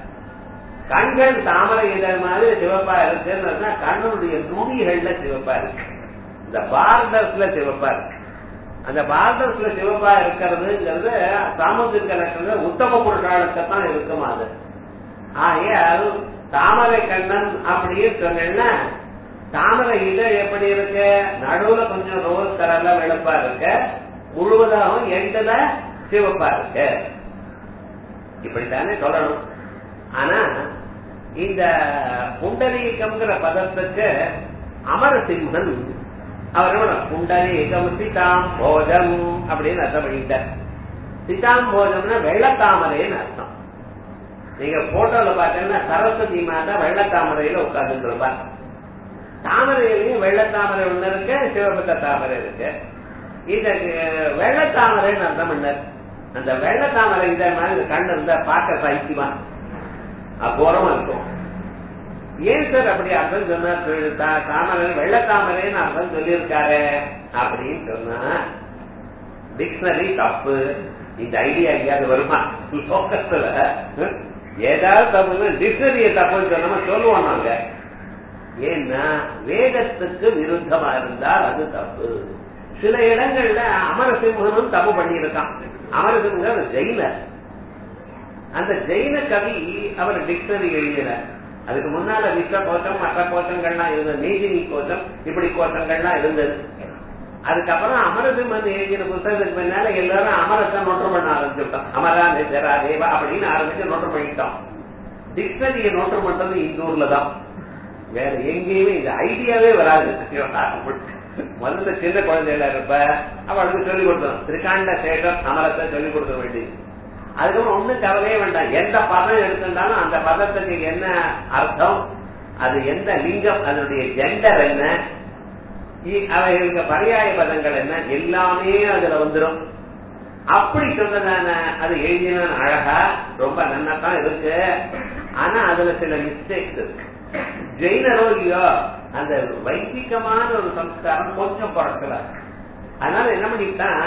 கண்கள் தாமரை இதழ் மாதிரி சிவப்பா இருக்குன்னு கண்ணுடைய நுனிகள்ல சிவப்பா இருக்கு இந்த பார்டர்ஸ்ல சிவப்பா இருக்கு அந்த பார்டர்ஸ்ல சிவப்பா இருக்கிறதுங்கிறது சாமுத்திரிக நட்சத்திரம் உத்தம புருஷாளுக்கத்தான் இருக்கும் அது ஆகையால் தாமரை கண்ணன் அப்படின்னு சொன்னேன்னா தாமரை இதழ் எப்படி இருக்கு நடுவுல கொஞ்சம் ரோஸ் கலர்ல வெளுப்பா இருக்கு முழுவதாகவும் எண்டுல சிவப்பா இருக்கு இப்படித்தானே சொல்லணும் ஆனா இந்த புண்டரீகம்ங்கிற பதத்துக்கு அமரசிம்மன் அவர் என்ன புண்டரீகம் சிதாம் போஜம் அப்படின்னு அர்த்தம் பண்ணிட்டார் சிதாம் போஜம்னா வெள்ளத்தாமரைன்னு அர்த்தம் நீங்க போட்டோல பாத்தீங்கன்னா சரஸ்வதி மாதா வெள்ளத்தாமரையில உட்கார்ந்து இருப்பா தாமரையிலையும் வெள்ளத்தாமரை ஒண்ணு இருக்கு சிவபத்த தாமரை இருக்கு இது வெள்ளத்தாமரைன்னு அர்த்தம் பண்ணார் அந்த வெள்ளத்தாமரை இதை மாதிரி கண்ணு இருந்தா பார்க்க சைக்கியமா அகோரமா இருக்கும் ஏன் சார் அப்படி அர்த்தம் சொன்னார் தாமரை வெள்ளத்தாமரைன்னு அர்த்தம் சொல்லியிருக்காரு அப்படின்னு சொன்னா டிக்ஷனரி தப்பு இந்த ஐடியா எங்கேயாவது வருமா லோக்கத்துல ஏதாவது தப்பு டிக்ஷனரிய தப்புன்னு சொன்னோமா சொல்லுவோம் நாங்க ஏன்னா வேதத்துக்கு விருத்தமா இருந்தால் அது தப்பு சில இடங்கள்ல அமரசிம்மனும் தப்பு பண்ணியிருக்கான் அமரசிம்மன் ஜெயினர் அந்த ஜெயின கவி அவர் டிக்ஷனரி எழுதினார் அதுக்கு முன்னால விஸ்வ கோஷம் மற்ற கோஷங்கள்லாம் இருந்தது நீதினி கோஷம் இப்படி கோஷங்கள்லாம் இருந்தது அதுக்கப்புறம் அமரசிம்மன் எழுதின புத்தகத்துக்கு பின்னால எல்லாரும் அமரத்தை நோட்டு பண்ண ஆரம்பிச்சுட்டோம் அமரா நிஜரா தேவா அப்படின்னு ஆரம்பிச்சு நோட்டு பண்ணிட்டோம் டிக்ஷனரியை நோட்டு பண்றது இந்த ஊர்ல தான் வேற எங்கேயுமே இந்த ஐடியாவே வராது முதல்ல சின்ன குழந்தைகளா இருப்ப அவளுக்கு சொல்லிக் கொடுத்தோம் திரிகாண்ட சேஷம் அமரத்தை சொல்லிக் கொடுக்க வேண்டியது அதுக்கப்புறம் ஒண்ணும் கவலையே வேண்டாம் எந்த பதம் எடுத்துட்டாலும் அந்த பதத்துக்கு என்ன அர்த்தம் அது எந்த லிங்கம் அதனுடைய ஜெண்டர் என்ன இ- அவைகளுக்கு பரியாய பதங்கள் என்ன எல்லாமே அதுல வந்துடும் அப்படி சொன்னதான அது எழுதின அழகா ரொம்ப நன்னா தான் இருக்கு ஆனா அதுல சில மிஸ்டேக்ஸ் இருக்கு ஜெயினரோ இல்லையோ அந்த வைதிகமான ஒரு சம்ஸ்காரம் கொஞ்சம் குறைக்கல அதனால என்ன பண்ணிட்டான்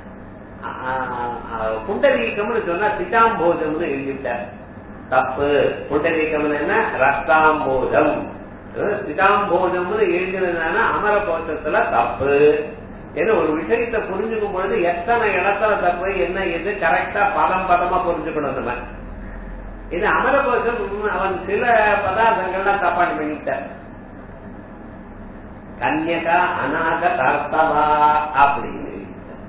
புண்டரீகம்னு சொன்னா சிதாம்போதம்னு எழுதிட்டார் தப்பு புண்டரீகம் என்ன ரத்தாம்போதம் சிதாம்போதம்னு எழுதினதுனா அமர கோஷத்துல தப்பு ஏன்னா ஒரு விஷயத்தை புரிஞ்சுக்கும் பொழுது எத்தனை இடத்துல தப்பு என்ன எது கரெக்டா பதம் பதமா புரிஞ்சுக்கணும் நம்ம இது அமரகோஷம் அவன் சில பதார்த்தங்கள்லாம் தப்பாடி பண்ணிட்டார் கன்யகா அநாக தர்த்தவா அப்படின்னு எழுதிட்டார்.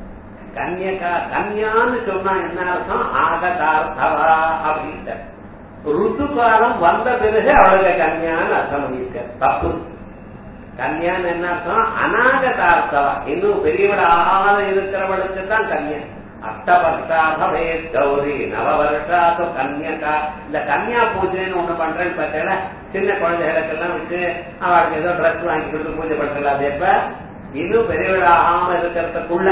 கன்யகா கன்யான்னு சொன்னா என்ன அர்த்தம் ஆகதார்த்தவா அப்படின்ட்டார் ருத்து காலம் வந்த பிறகு அவளுக்கு கன்யான்னு அர்த்தம் பண்ணியிருக்க தப்பு கன்யான்னு என்ன அர்த்தம் அநாகதார்த்தவா இன்னும் பெரியவளாக இருக்கிறவளுக்கு தான் கன்யா அஷ்டவர்ஷா பவே கௌரி நவ வருஷாசு கன்யகா இந்த கன்யா பூஜைன்னு ஒண்ணு பண்றேன்னு பார்த்தேன் சின்ன குழந்தைகளுக்கெல்லாம் வச்சு அவளுக்கு ஏதோ ட்ரெஸ் வாங்கி கொடுத்து பூஜை பண்றல அது எப்ப இன்னும் பெரியவளாகாம இருக்கிறதுக்குள்ள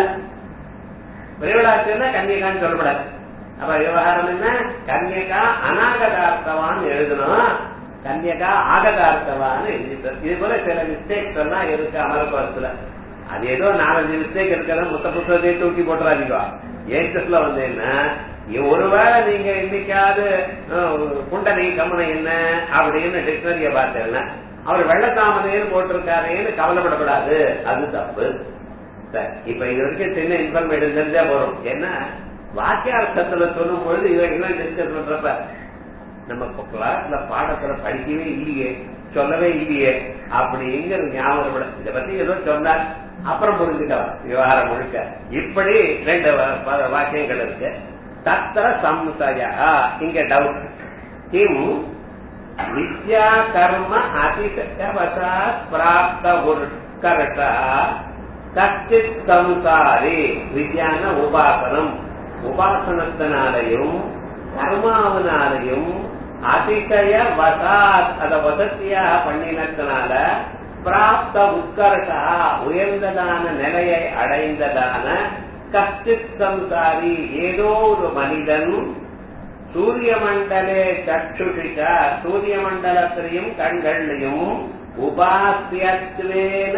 பெரியவளாச்சுன்னா கன்யகான்னு சொல்லப்படாது அப்ப விவகாரம் என்ன கன்யகா அநாகதார்த்தவான்னு எழுதணும் கன்யகா ஆகதார்த்தவான்னு எழுதிட்டார் இது போல சில மிஸ்டேக்ஸ் எல்லாம் இருக்கு அமரபுரத்துல அது ஏதோ நாலஞ்சு மிஸ்டேக் இருக்கிறத மொத்த புத்தகத்தையே தூக்கி போட்டுறாதீங்க ஏற்றத்துல வந்து என்ன ஒருவேளை நீங்க இன்னைக்காவது புண்டனை கமனம் என்ன அப்படின்னு டிக்ஷனரிய பார்த்தேன்னா அவர் வெள்ளத்தாமரைன்னு போட்டிருக்காரேன்னு கவலைப்படக்கூடாது அது தப்பு சரி இப்ப இது வரைக்கும் சின்ன இன்ஃபர்மேஷன் தெரிஞ்சா போறோம் ஏன்னா வாக்கியார்த்தத்துல சொல்லும் பொழுது இவங்கெல்லாம் டிஸ்கஸ் பண்றப்ப நம்ம கிளாஸ்ல பாடத்துல படிக்கவே இல்லையே சொல்லவே இல்லையே அப்படிங்கிற ஞாபகம் இதை பத்தி ஏதோ சொன்னார் அப்புறம் புரிஞ்சுக்கலாம் விவகாரம் முழுக்க இப்படி ரெண்டு வா- வா- வாக்கியங்கள் இருக்கு தத்திர சம்சயா இங்க டவுட் கிம் வித்யா கர்ம அதிசயவசா பிராப்த உட்கர்ஷா கச்சித் சம்சாரி வித்யான உபாசனம் உபாசனத்தினாலையும் கர்மாவினாலையும் அதிசய வசாத் அத வசதியாக பண்ணினத்தினால பிராப்த உட்கர்ஷா உயர்ந்ததான நிலையை அடைந்ததான கச்சித் சம்சாரி ஏதோ ஒரு மனிதன் சூரிய மண்டலே சற்றுஷிக சூரிய மண்டலத்திலையும் கண்கள்லையும் உபாசியத்வேன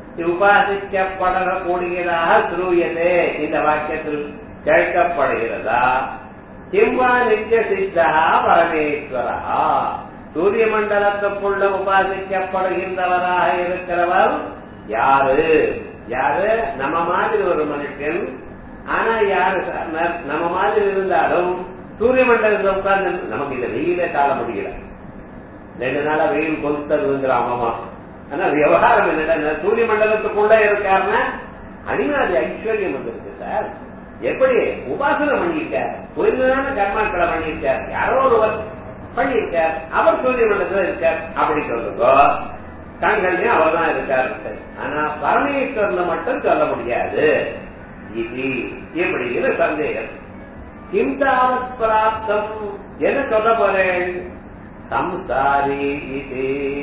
உபாசிக்கப்படக்கூடியதாக சுரூயதே இந்த வாக்கியத்தில் கேட்கப்படுகிறதா கிம்பா நித்திய சித்தா பரமேஸ்வரா சூரிய மண்டலத்துக்குள்ள உபாசிக்கப்படுகின்றவராக இருக்கிறவர் யாரு யாரு நம்ம மாதிரி ஒரு மனுஷன் ஆனா யாரு சார்? நம்ம மாதிரி இருந்தாலும் சூரிய மண்டலத்துல உட்கார்ந்து நமக்கு இந்த வெயிலே தாழ முடியல ரெண்டு நாளா வெயில் கொளுத்ததுங்கிற அம்மா ஆனா விவகாரம் என்னடா சூரிய மண்டலத்துக்குள்ள இருக்காருன்னா அனிமாதி ஐஸ்வர்யம் வந்திருக்கு சார் எப்படி உபாசனை பண்ணியிருக்கார் புரிந்ததான கர்மாக்களை பண்ணியிருக்கார் யாரோ ஒருவர் பண்ணியிருக்கார் அவர் சூரிய மண்டலத்துல இருக்கார் அப்படி சொல்லுங்க கண்கள்லயும் அவர் தான் இருக்காரு ஆனா பரமேஸ்வரனை மட்டும் சொல்ல முடியாது இது இப்படிங்கிற சந்தேகம் கிம் தாவத் பிராப்தம் என்ன சொல்ல போறேன் சம்சாரி இது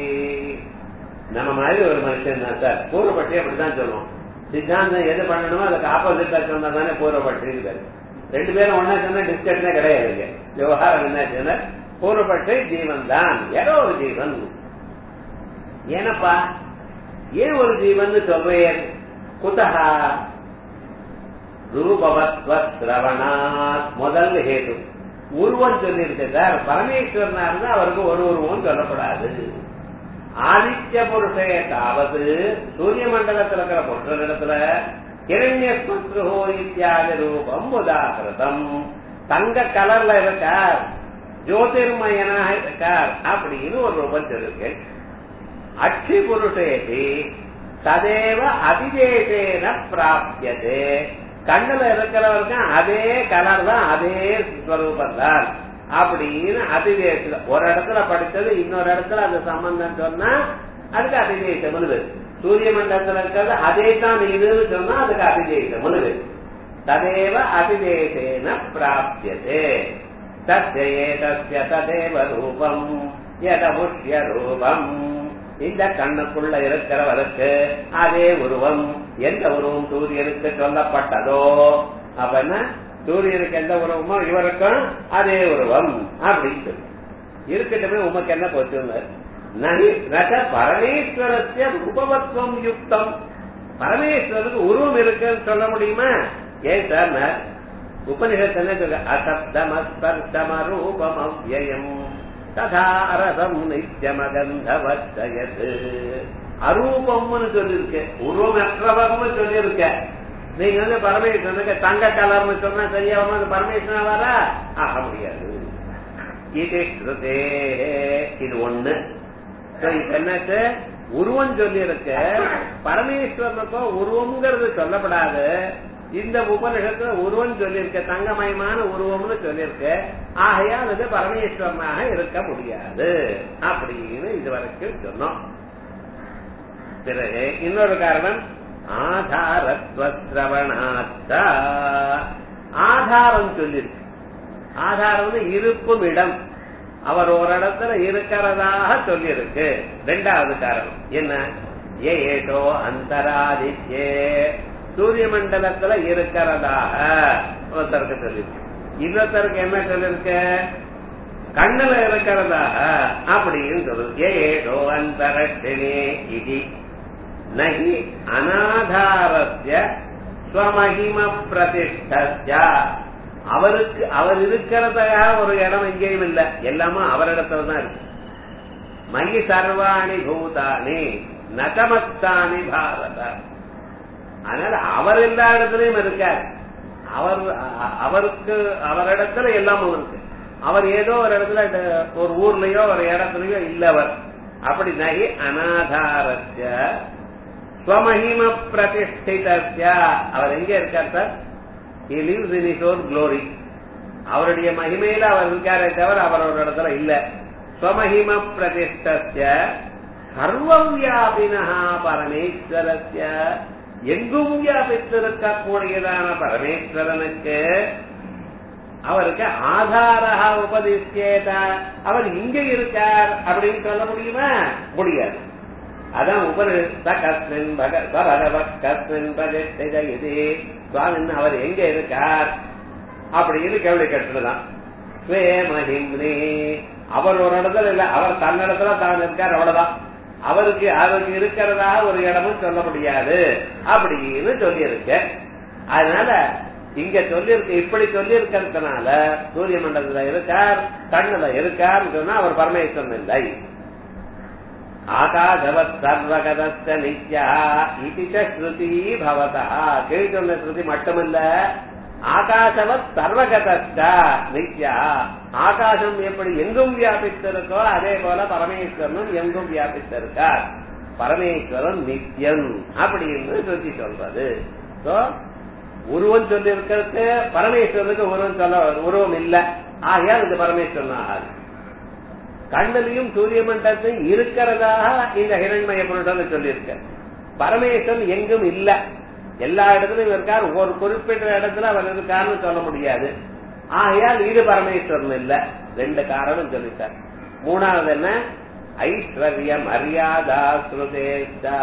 நம்ம மாதிரி ஒரு மனுஷன் தான் சார் பூர்வப்பட்டி அப்படிதான் சொல்லுவோம் சித்தாந்தம் எது பண்ணணுமோ அதுக்கு ஆப்போசிட்டா சொன்னா தானே பூர்வப்பட்டி இருக்காரு ரெண்டு பேரும் ஒன்னா சொன்னா டிஸ்கஷனே கிடையாது இங்க. விவகாரம் என்ன பூர்வப்பட்டு ஜீவன் தான் ஏதோ ஒரு ஜீவன் ஏனப்பா ஏன் ஒரு ஜீவன் சொல்றேன் குதஹா ரூபவத்வ சிரவணாத் முதல் ஹேது உருவம் சொல்லியிருக்கு சார் பரமேஸ்வரனா இருந்தா அவருக்கு ஒரு உருவம் சொல்லப்படாது ஆதித்ய புருஷே தாவது சூரிய மண்டலத்தில் இருக்கிற புருஷனிடத்துல கிரண்யஸ்மத்ருஹோ இத்தியாதி ரூபம் உதாகிருதம் தங்க கலர்ல இருக்கார் ஜோதிர்மயனாக இருக்கார் அப்படின்னு ஒரு ரூபம் சொல்லிருக்கு அட்சி புருஷேதி ததேவ அதிதேசேன பிராப்தியதே கண்ணுல இருக்கிறவருக்கு அதே கலர் தான் அதே ஸ்வரூபம் தான் அப்படின்னு அதிதேசம் ஒரு இடத்துல படிச்சது இன்னொரு இடத்துல அந்த சம்பந்தம் சொன்னா அதுக்கு அதிதேசம் முழுது சூரிய மண்டலத்துல இருக்கிறது அதே தான் இதுன்னு சொன்னா அதுக்கு அதிதேசம் முழுது ததேவ அதிதேசேன பிராப்தியதே தத்யே தஸ்ய ததேவ ரூபம் யதமுஷ்ய ரூபம் இந்த கண்ணுக்குள்ள இருக்கிறவருக்கு அதே உருவம் எந்த உருவம் சூரியனுக்கு சொல்லப்பட்டதோ அப்ப சூரியனுக்கு எந்த உருவமோ இவருக்கும் அதே உருவம் அப்படின்னு சொல்லி இருக்கட்டுமே உமக்கு என்ன போச்சுங்க நக பரமேஸ்வரஸ்ய ரூபவத்துவம் யுக்தம் பரமேஸ்வரருக்கு உருவம் இருக்குன்னு சொல்ல முடியுமா ஏன் சார் உபனிஷத்து என்ன சொல்ல அசப்தமஸ்பர்ஷம ரூபம் அவ்யயம் ததா அரசம் நித்தியமகந்தவச்சயது அரூபம்னு சொல்லிருக்க உருவமற்றவம்னு சொல்லிருக்க நீங்க வந்து பரமேஸ்வரனுக்கு தங்க கலர்னு சொன்னா சரியா வந்து பரமேஸ்வரன் வரா ஆக முடியாது இது ஸ்ருதே இது ஒண்ணு இப்ப என்னாச்சு உருவம் சொல்லி இருக்க பரமேஸ்வரனுக்கோ உருவம்ங்கிறது சொல்லப்படாது இந்த உபநிஷத்துல உருவம் சொல்லியிருக்க தங்கமயமான உருவம்னு சொல்லியிருக்க ஆகையால் அது பரமேஸ்வரனாக இருக்க முடியாது அப்படின்னு இதுவரைக்கும் சொன்னோம் பிறகு இன்னொரு காரணம் ஆதாரத்வசிரவணாத்தா ஆதாரம் சொல்லியிருக்கு ஆதாரம் வந்து இருப்பும் இடம் அவர் ஒரு இடத்துல இருக்கிறதாக சொல்லியிருக்கு ரெண்டாவது காரணம் என்ன ஏ ஏதோ அந்தராதித்யே சூரிய மண்டலத்துல இருக்கிறதாக ஒருத்தருக்கு சொல்லியிருக்கு இன்னொருத்தருக்கு என்ன சொல்லிருக்கு கண்ணுல இருக்கிறதாக அப்படின்னு சொல்லுது ஏ ஏதோ அந்தரட்சினே இது நகி அனாதாரஸ்ய ஸ்வமகிம பிரதிஷ்டஸ்ய அவருக்கு அவர் இருக்கிறதாக ஒரு இடம் எங்கேயும் இல்ல எல்லாமே அவரிடத்துல தான் இருக்கு மகி சர்வாணி பூதானி நகமத்தானி பாரத அதனால அவர் எல்லா இடத்துலயும் இருக்கார் அவர் அவருக்கு அவரிடத்துல எல்லாமும் இருக்கு அவர் ஏதோ ஒரு இடத்துல ஒரு ஊர்லயோ ஒரு இடத்துலயோ இல்லவர் அப்படி நகி அனாதாரஸ்ய ஸ்வமஹிம பிரதிஷ்டிதஸ்ய அவர் எங்க இருக்கார் sir he lives in his own glory அவருடைய மகிமையில அவர் இருக்காரே தவிர அவர் ஒரு இடத்துல இல்ல ஸ்வமஹிம பிரதிஷ்டஸ்ய சர்வவியாபினா பரமேஸ்வரஸ்ய எங்கும் வியாபித்திருக்கக்கூடியதான பரமேஸ்வரனுக்கு அவருக்கு ஆதாரா உபதிஷ்டேத அவர் இங்க இருக்கார் அப்படின்னு சொல்ல முடியுமா முடியாது அதான் உபனிஷத்த கஸ்மின் பகவ கஸ்மின் பிரதிஷ்டித இது சுவாமின் அவர் எங்க இருக்கார் அப்படின்னு கேள்வி கேட்டுதான் ஸ்வே மஹிம்னி அவர் ஒரு இடத்துல இல்ல அவர் தன்னிடத்துல தான் இருக்கார் அவ்வளவுதான் அவருக்கு அவருக்கு இருக்கிறதா ஒரு இடமும் சொல்ல முடியாது அப்படின்னு சொல்லியிருக்க அதனால இங்க சொல்லியிருக்க இப்படி சொல்லி இருக்கிறதுனால சூரிய மண்டலத்துல இருக்கார் கண்ணுல இருக்கார் சொன்னா அவர் பரமேஸ்வரன் இல்லை ஆகாசவத் சர்வகதஸ்த நித்யா இது ஸ்ருதி பவதா கீழ் சொன்ன ஸ்ருதி மட்டுமல்ல ஆகாசவத் சர்வகதஸ்த நித்யா ஆகாசம் எப்படி எங்கும் வியாபித்திருக்கோ அதே போல பரமேஸ்வரனும் எங்கும் வியாபித்திருக்கார் பரமேஸ்வரன் நித்யன் அப்படின்னு சொல்லி சொல்றது உருவம் சொல்லி இருக்கிறதுக்கு பரமேஸ்வரனுக்கு உருவம் சொல்ல உருவம் இல்ல ஆகையால் இது பரமேஸ்வரன் ஆகாது கண்ணிலையும் சூரிய மண்டலத்தையும் இருக்கிறதாக இந்த ஹிரண்மய பொருட்கள் சொல்லியிருக்க பரமேஸ்வரன் எங்கும் இல்ல எல்லா இடத்துலயும் இருக்கார் ஒரு குறிப்பிட்ட இடத்துல அவர் இருக்காருன்னு சொல்ல முடியாது ஆகையால் இது பரமேஸ்வரன் இல்ல ரெண்டு காரணம் சொல்லிட்டார் மூணாவது என்ன ஐஸ்வர்ய மரியாதா ஸ்ருதேஷா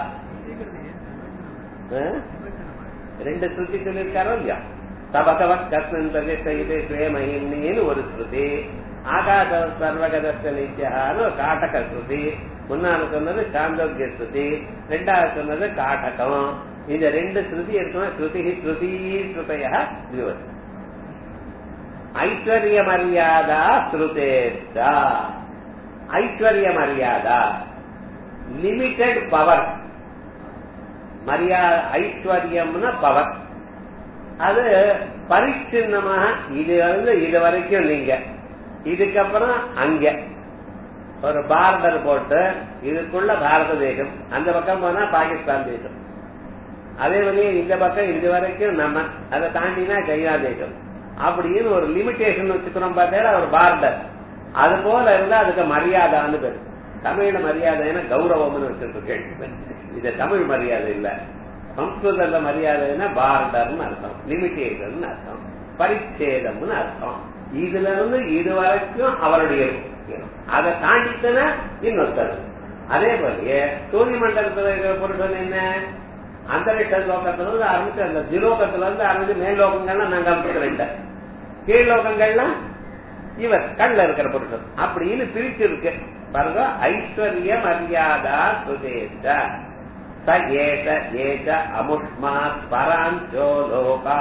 ரெண்டு ஸ்ருதி சொல்லியிருக்காரோ இல்லையா தபகவத் கஸ்மின் பிரதிஷ்டை சுயமகிம்னின்னு ஒரு ஸ்ருதி ஆகாச சர்வகதஸ்த நித்யான்னு காட்டக ஸ்ருதி முன்னால சொன்னது சாந்தோக்கிய ஸ்ருதி ரெண்டாவது சொன்னது காட்டகம் இந்த ரெண்டு ஸ்ருதி இருக்கணும் ஸ்ருதி ஸ்ருதி ஸ்ருதைய விவசி ஐஸ்வர்ய மரியாதா ஸ்ருதேஷ்டா ஐஸ்வர்ய மரியாதா லிமிட்டெட் பவர் மரியாதை ஐஸ்வர்யம்னா பவர் அது பரிச்சின்னமாக இது வந்து இது வரைக்கும் நீங்க இதுக்கப்புறம் அங்க ஒரு பார்டர் போட்டு இதுக்குள்ள பாரத தேசம் அந்த பக்கம் போனா பாகிஸ்தான் தேசம் அதே வழியே இந்த பக்கம் இது வரைக்கும் நம்ம அதை தாண்டினா சைனா தேசம் அப்படின்னு ஒரு லிமிடேஷன் வச்சுக்கிறோம் பார்த்தா ஒரு பார்டர் அது போல இருந்தா அதுக்கு மரியாதைன்னு பேரு தமிழ்ல மரியாதைன்னா கௌரவம்னு வச்சிருக்கேன் இது தமிழ் மரியாதை இல்ல சம்ஸ்கிருதத்துல மரியாதைன்னா பார்டர்னு அர்த்தம் லிமிடேஷன் அர்த்தம் பரிச்சேதம்னு அர்த்தம் இதுல இருந்து இது வரைக்கும் அவருடைய அதை தாண்டித்தன இன்னொருத்தர் அதே போலயே சூரிய மண்டலத்துல இருக்கிற புருஷன் என்ன அந்தரிக்ஷ லோகத்துல இருந்து ஆரம்பிச்சு அந்த திலோகத்துல இருந்து ஆரம்பிச்சு மேல் லோகங்கள்லாம் நாங்க அமைச்சுக்கிறேன் கீழ் லோகங்கள்லாம் இவர் கண்ல இருக்கிற புருஷன் அப்படின்னு பிரிச்சு இருக்கு பாருங்க ஐஸ்வர்ய மரியாதா சுதேஷ ச ஏஷ ஏஷ அமுஷ்மாத் பராஞ்சோ லோகா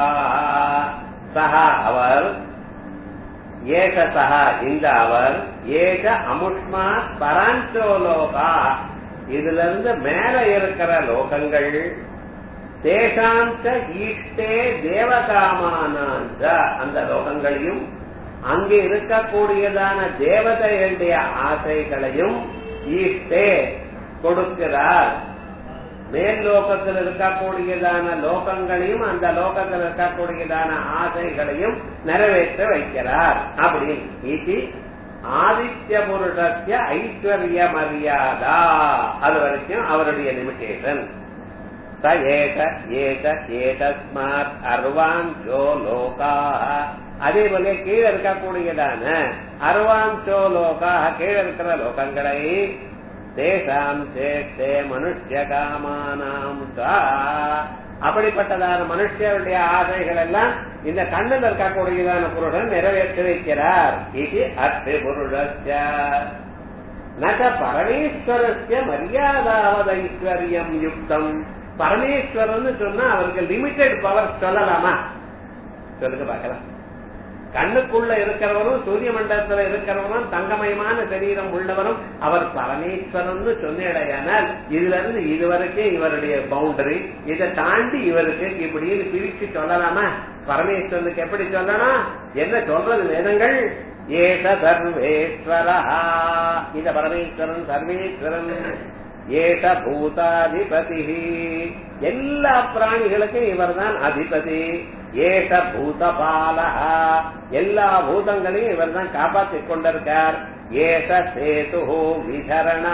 சஹா அவர் ஏஷ சஹா இந்த அவர் ஏஷ அமுஷ்மாத் பராஞ்சோ லோகா இதுல இருந்து மேல இருக்கிற லோகங்கள் தேசாந்த ஈஷ்டே தேவகாமானாந்த அந்த லோகங்களையும் அங்கே இருக்கக்கூடியதான தேவதைகளுடைய ஆசைகளையும் ஈஷ்டே கொடுக்கிறார் மேல் லோகத்தில் இருக்கக்கூடியதான லோகங்களையும் அந்த லோகத்தில் இருக்கக்கூடியதான ஆசைகளையும் நிறைவேற்ற வைக்கிறார் அப்படின்னு இது ஆதித்ய புருஷத்திய ஐஸ்வர்ய மரியாதா அது வரைக்கும் அவருடைய லிமிடேஷன் ச ஏக ஏக ஏதஸ்மாத் அர்வாஞ்சோ லோகா அதே போல கீழே இருக்கக்கூடியதான அர்வாஞ்சோ லோகா கீழே இருக்கிற லோகங்களை தேசாம் சேஷ்டே மனுஷ்ய காமானாம் அப்படிப்பட்டதான மனுஷருடைய ஆசைகள் எல்லாம் இந்த கண்ணில் இருக்கக்கூடியதான புருடன் நிறைவேற்றி வைக்கிறார் இது அர்த்தி புருடஸ்ய நக பரமேஸ்வரஸ்ய மரியாதாவது ஐஸ்வர்யம் யுக்தம் பரமேஸ்வரன் சொன்னா அவருக்கு லிமிடெட் பவர் சொல்லலாமா சொல்லுங்க பார்க்கலாம் கண்ணுக்குள்ள இருக்கிறவரும் சூரிய மண்டலத்துல இருக்கிறவரும் தங்கமயமான சரீரம் உள்ளவரும் அவர் பரமேஸ்வரன் சொன்னேடையானால் இதுல இருந்து இதுவரைக்கும் இவருடைய பவுண்டரி இதை தாண்டி இவருக்கு இப்படின்னு பிரிச்சு சொல்லலாமா பரமேஸ்வரனுக்கு எப்படி சொல்லணும் என்ன சொல்றது வேதங்கள் ஏஷ சர்வேஸ்வரா இந்த பரமேஸ்வரன் சர்வேஸ்வரன் ஏஷ பூதாதிபதி எல்லா பிராணிகளுக்கும் இவர் தான் அதிபதி ஏஷ பூதபால எல்லா பூதங்களையும் இவர் தான் காப்பாற்றிக் கொண்டிருக்கார் ஏஷ சேது விதரண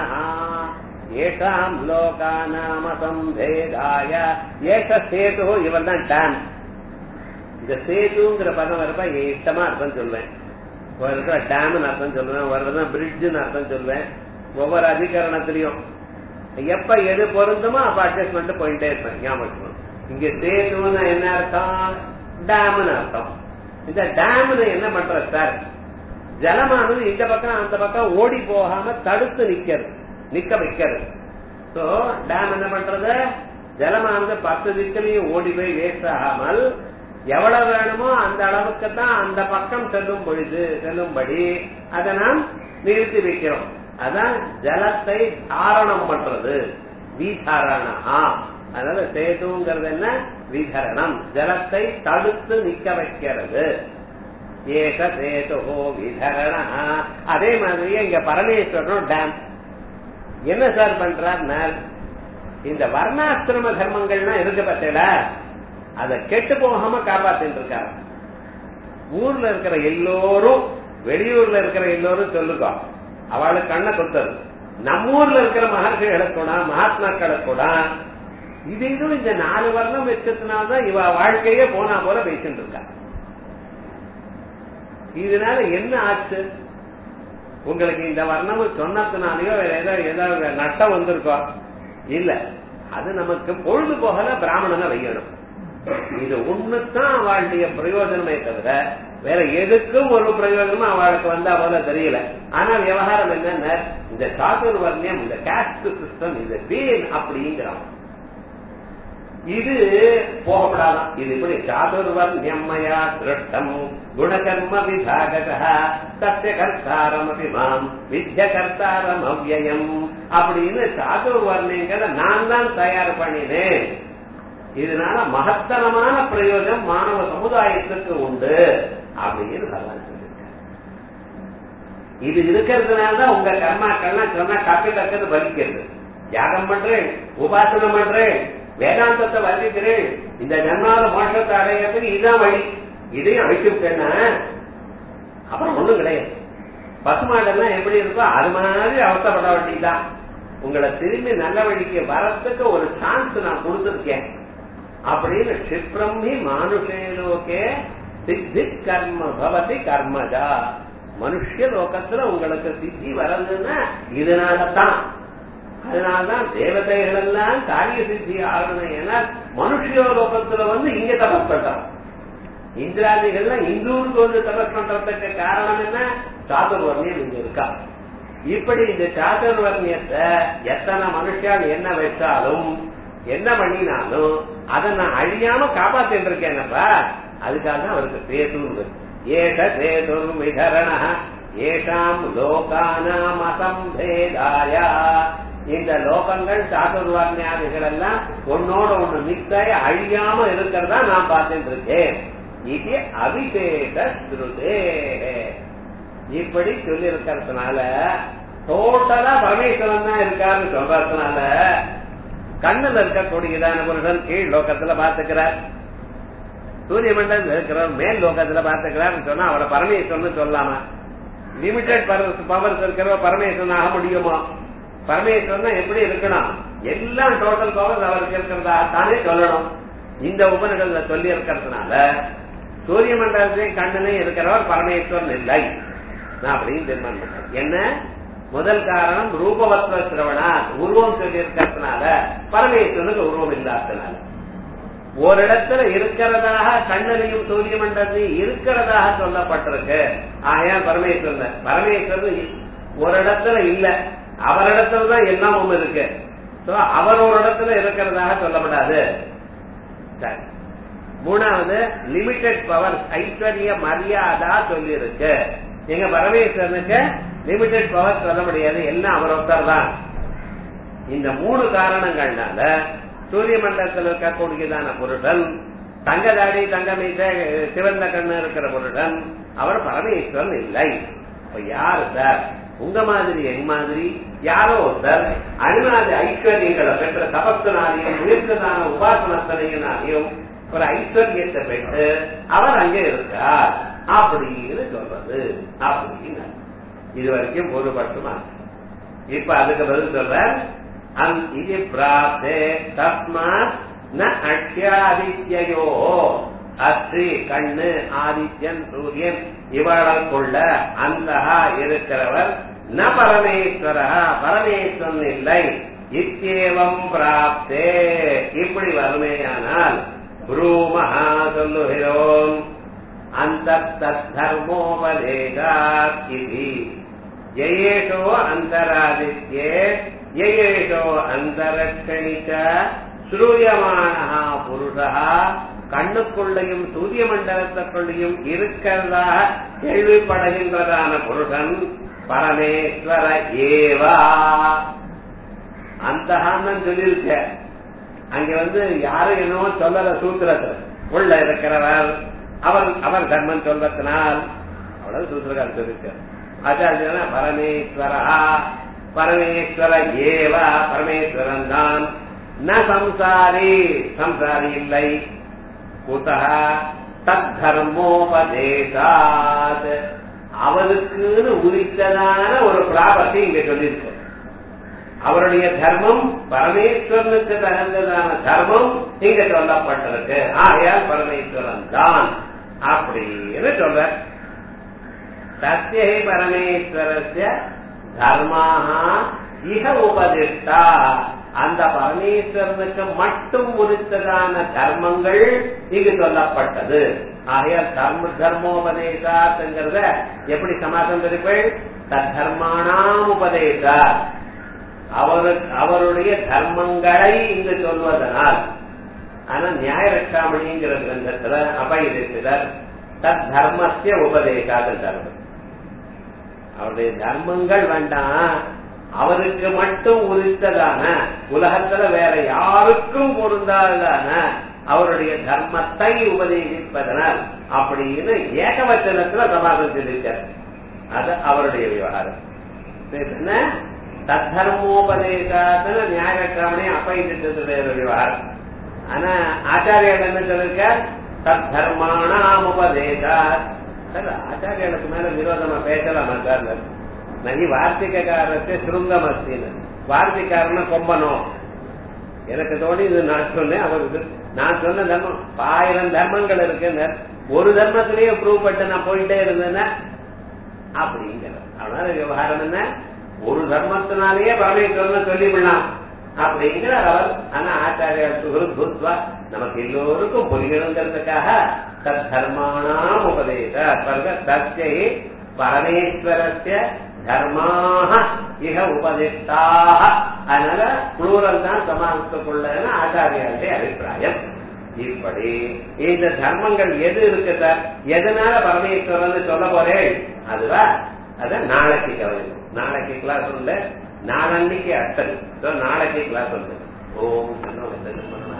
ஏஷாம் லோகானாம சம்பேதாய ஏஷ சேது இவர் தான் டேம் இந்த சேதுங்கிற பதம் வரப்ப இஷ்டமா அர்த்தம் சொல்வேன் ஒரு இடத்துல டேம்னு அர்த்தம் சொல்லுவேன் ஒரு இடத்துல பிரிட்ஜ்னு அர்த்தம் சொல்வேன் ஒவ்வொரு அதிகரணத்திலையும் எப்ப எது பொருந்துமோ அப்ப அட்ஜஸ்ட்மெண்ட் போயிட்டே இருப்பேன் ஞாபகம் இங்க சேதுன்னு என்ன அர்த்தம் டேம்னு அர்த்தம் இந்த டேம்னு என்ன பண்ற சார் ஜலமானது இந்த பக்கம் அந்த பக்கம் ஓடி போகாம தடுத்து நிக்கிறது நிக்க வைக்கிறது சோ டேம் என்ன பண்றது ஜலமானது பத்து திக்கிலையும் ஓடி போய் வேஸ்ட் ஆகாமல் எவ்வளவு வேணுமோ அந்த அளவுக்கு தான் அந்த பக்கம் செல்லும் பொழுது செல்லும்படி அதை நாம் நிறுத்தி வைக்கிறோம் அதான் ஜலத்தை தாரணம் பண்றது விதாரணா அதனால சேதுங்கிறது என்ன விதரணம் ஜலத்தை தடுத்து நிக்க வைக்கிறது ஏக சேது விதரண அதே மாதிரி இங்க பரமேஸ்வரனும் டேம் என்ன சார் பண்றார் இந்த வர்ணாசிரம தர்மங்கள்னா இருக்கு பத்தில அதை கெட்டு போகாம காப்பாத்திட்டு இருக்காரு ஊர்ல இருக்கிற எல்லோரும் வெளியூர்ல இருக்கிற எல்லோரும் சொல்லுங்க அவளுக்கு கண்ணை கொடுத்தது நம்ம ஊர்ல இருக்கிற மகர்ஷிகளை கூட மகாத்மாக்களை கூட இது இதுவும் இந்த நாலு வருடம் வச்சதுனால்தான் இவ வாழ்க்கையே போனா போல பேசிட்டு இருக்கா இதனால என்ன ஆச்சு உங்களுக்கு இந்த வர்ணம் சொன்னதுனாலயோ வேற ஏதாவது ஏதாவது நட்டம் வந்திருக்கோ இல்ல அது நமக்கு பொழுது போகல பிராமணனை வையணும் இது ஒண்ணுதான் அவளுடைய பிரயோஜனமே தவிர வேற எதுக்கும் ஒரு பிரயோஜனமும் அவளுக்கு வந்து அவள தெரியல ஆனா விவகாரம் என்னன்னா இந்த சாதுர்வர்ணியம் இந்த காஸ்ட் சிஸ்டம் இந்த பீன் அப்படிங்கிறான் இது போகப்படாதான் இது இப்படி சாதுர்வர்ணியம்மயா திருஷ்டம் குணகர்ம விபாகக சத்திய கர்த்தாரம் அபிமாம் வித்ய கர்த்தாரம் அவ்யயம் அப்படின்னு சாதுர்வர்ணியங்களை நான் தான் தயார் பண்ணினேன் இதனால மகத்தனமான பிரயோஜனம் மாணவ சமுதாயத்துக்கு உண்டு அப்படின்னு பகவான் சொல்லியிருக்காரு இது இருக்கிறதுனாலதான் உங்க கர்மாக்கள்லாம் சொன்னா டக்கு டக்குன்னு பலிக்கிறது யாகம் பண்றேன் உபாசனம் பண்றேன் வேதாந்தத்தை வர்ணிக்கிறேன் இந்த ஜன்மால மோஷத்தை அடையிறதுக்கு இதுதான் வழி இதையும் அழிச்சு விட்டேன்னா அப்புறம் ஒண்ணும் கிடையாது பசுமாடெல்லாம் எப்படி இருக்கோ அது மாதிரி அவசரப்பட வேண்டியதுதான் உங்களை திரும்பி நல்ல வழிக்கு வரத்துக்கு ஒரு சான்ஸ் நான் கொடுத்துருக்கேன் அப்படின்னு கஷிப்ரம்மி மானுஷேலோகே சித்தி கர்ம பவதி கர்மஜா மனுஷ லோகத்துல உங்களுக்கு சித்தி வரதுன்னா இதனாலதான் அதனால்தான் தேவதைகள் எல்லாம் காரிய சித்தி ஆகணும் ஏன்னா மனுஷ லோகத்துல வந்து இங்க தபஸ் பண்றோம் இந்திராதிகள்லாம் இந்தூருக்கு வந்து தபஸ் பண்றதுக்கு காரணம் என்ன சாதுர்வர்ணியம் இங்க இருக்கா இப்படி இந்த சாதுர்வர்ணியத்தை எத்தனை மனுஷால் என்ன வச்சாலும் என்ன பண்ணினாலும் அதை நான் அழியாம காப்பாத்திட்டு இருக்கேனப்பா அதுக்காக தான் அவருக்கு சேது ஏஷ சேது விதரண ஏஷாம் லோகானாம் அசம்பேதாய இந்த லோகங்கள் சாதுர்வர்ணியாதிகள் எல்லாம் ஒன்னோட ஒண்ணு மிக்ஸ் ஆகி அழியாம இருக்கிறதா நான் பார்த்துட்டு இருக்கேன் இது அபிஷேக ஸ்ருதே இப்படி சொல்லி இருக்கிறதுனால டோட்டலா பரமேஸ்வரன் தான் இருக்காருன்னு சொல்றதுனால கண்ணுல இருக்கக்கூடியதான புருஷன் கீழ் லோகத்துல பாத்துக்கிறார் சூரிய மண்டலம் இருக்கிறவர் மேல் லோகத்துல பாத்துக்கிறார் சொன்னா அவரை பரமேஸ்வரன் சொல்லாம லிமிடெட் பவர்ஸ் இருக்கிறவர் பரமேஸ்வரன் ஆக முடியுமா பரமேஸ்வரன் எப்படி இருக்கணும் எல்லாம் டோட்டல் பவர்ஸ் அவருக்கு இருக்கிறதா தானே சொல்லணும் இந்த உபநிடல சொல்லி இருக்கிறதுனால சூரிய மண்டலத்தையும் கண்ணனையும் இருக்கிறவர் பரமேஸ்வரன் இல்லை நான் அப்படின்னு தீர்மானம் பண்றேன் என்ன முதல் காரணம் ரூபவத்வ சிரவணா உருவம் சொல்லி இருக்கிறதுனால பரமேஸ்வரனுக்கு உருவம் இல்லாததுனால ஒரு இடத்துல இருக்கிறதாக கண்ணனையும் சூரிய மண்டலத்தையும் இருக்கிறதாக சொல்லப்பட்டிருக்கு ஆகையால் பரமேஸ்வரன் பரமேஸ்வரன் ஒரு இடத்துல இல்ல அவரிடத்துல தான் எல்லாமும் இருக்கு அவர் ஒரு இடத்துல இருக்கிறதாக சொல்லப்படாது சரி மூணாவது லிமிடெட் பவர் ஐஸ்வர்ய மரியாதா சொல்லி இருக்கு எங்க பரமேஸ்வரனுக்கு லிமிடெட் பவர் சொல்ல முடியாது எல்லாம் அவர் ஒருத்தர் தான் இந்த மூணு காரணங்கள்னால சூரிய மண்டலத்தில் இருக்கக்கூடியதான புருடன் தங்கதாடி தங்கமீச சிவந்த கண்ணு இருக்கிற புருடன் அவர் பரமேஸ்வரன் இல்லை இப்ப யாரு சார் உங்க மாதிரி எங்க மாதிரி யாரோ ஒருத்தர் அனுநாதி ஐஸ்வர்யங்களை பெற்ற தபத்தினாலையும் உயர்ந்ததான உபாசனத்தினாலையும் ஒரு ஐஸ்வர்யத்தை பெற்று அவர் அங்கே இருக்கார் அப்படின்னு சொல்றது அப்படின்னு இது வரைக்கும் பொதுப்பட்டுமா இப்ப அதுக்கு பதில் சொல்ற இது பிராப்தே தஸ்மாத் ந அக்ஷாதித்யோ அஸ்தி கண்ணு ஆதித்யன் சூரியன் இவர்களுக்குள்ள அந்த இருக்கிறவர் ந பரமேஸ்வர பரமேஸ்வரன் இல்லை இத்தேவம் பிராப்தே இப்படி வறுமையானால் ப்ரூமஹா சொல்லுகிறோம் அந்த தர்மோபதேகாத் இது யேஷோ அந்தராதித்யே யேஷோ அந்தரக்ஷணிச்ச ஸ்ரூயமான புருஷா கண்ணுக்குள்ளையும் சூரிய மண்டலத்துக்குள்ளையும் இருக்கிறதா கேள்விப்படுகின்றதான புருஷன் பரமேஸ்வர ஏவா அந்த சொல்லியிருக்க அங்க வந்து யாரும் என்னவோ சொல்லல சூத்திரத்துல உள்ள இருக்கிறவர் அவர் அவர் தர்மம் சொல்றதுனால் அவ்வளவு சூத்திரக்கார சொல்லிருக்க ஆச்சாரியனா பரமேஸ்வரா பரமேஸ்வர ஏவ பரமேஸ்வரன் தான் ந சம்சாரி சம்சாரி இல்லை குதா தத் தர்மோபதேசாத் அவருக்குன்னு உரித்ததான ஒரு பிராபத்தை இங்க சொல்லியிருக்கு அவருடைய தர்மம் பரமேஸ்வரனுக்கு தகுந்ததான தர்மம் இங்க சொல்லப்பட்டிருக்கு ஆகையால் பரமேஸ்வரன் தான் அப்படின்னு சொல்ற சத்தியை பரமேஸ்வரஸ்ய தர்மாக இக உபதிஷ்டா அந்த பரமேஸ்வரனுக்கு மட்டும் உரித்ததான தர்மங்கள் இங்கு சொல்லப்பட்டது ஆகையால் தர்ம தர்மோபதேசாத்துங்கிறத எப்படி சமாசம் இருப்பீள் தர்மானாம் உபதேசா அவரு அவருடைய தர்மங்களை இங்கு சொல்வதனால் ஆனா நியாய ரட்சாமணிங்கிற கிரந்தத்துல அபயிரத்தினர் தத் தர்மத்திய உபதேசாத தர்மம் அவருடைய தர்மங்கள் வேண்டாம் அவருக்கு மட்டும் உரித்ததான உலகத்துல வேற யாருக்கும் பொருந்தாததான அவருடைய தர்மத்தை உபதேசிப்பதனால் அப்படின்னு ஏகவச்சனத்துல சமாதம் சொல்லிருக்கார் அது அவருடைய விவகாரம் என்ன தர்மோபதேசாத்துல நியாயக்கிரமணை அப்பயிட்டு வேற விவகாரம் ஆனா ஆச்சாரியர் என்ன சொல்லிருக்க தர்மாணாம் உபதேசா சார் ஆச்சாரியனுக்கு மேல விரோதமா பேசலாமா சார் நகி வார்த்திகாரத்தை சுருங்கமஸ்தின்னு வார்த்திகாரன கொம்பனோ எனக்கு தோணி இது நான் சொன்னேன் அவருக்கு நான் சொன்ன தர்மம் ஆயிரம் தர்மங்கள் இருக்குன்னு ஒரு தர்மத்திலேயே ப்ரூவ் பண்ணிட்டு நான் போயிட்டே இருந்தேன்னா அப்படிங்கிற அதனால விவகாரம் என்ன ஒரு தர்மத்தினாலேயே பரமேஸ்வரன் சொல்லிவிடலாம் அப்படிங்கிற அவர் ஆனா ஆச்சாரியர் சுகுருத்வா நமக்கு எல்லோருக்கும் புரியணுங்கிறதுக்காக தத் தர்மானாம் உபதேச ஸ்வர்க தஸ்யை பரமேஸ்வரஸ்ய தர்மாக இக உபதிஷ்டாக அதனால புளூரல் தான் சமாளித்துக்கொள்ளன்னு ஆச்சாரியாருடைய அபிப்பிராயம் இப்படி இந்த தர்மங்கள் எது இருக்கு சார் எதனால பரமேஸ்வரன் சொல்ல போறேன் அதுவா அத நாளைக்கு கவனிக்கும் நாளைக்கு கிளாஸ் உண்டு நாளன்னைக்கு அர்த்தம் நாளைக்கு கிளாஸ் உண்டு ஓம்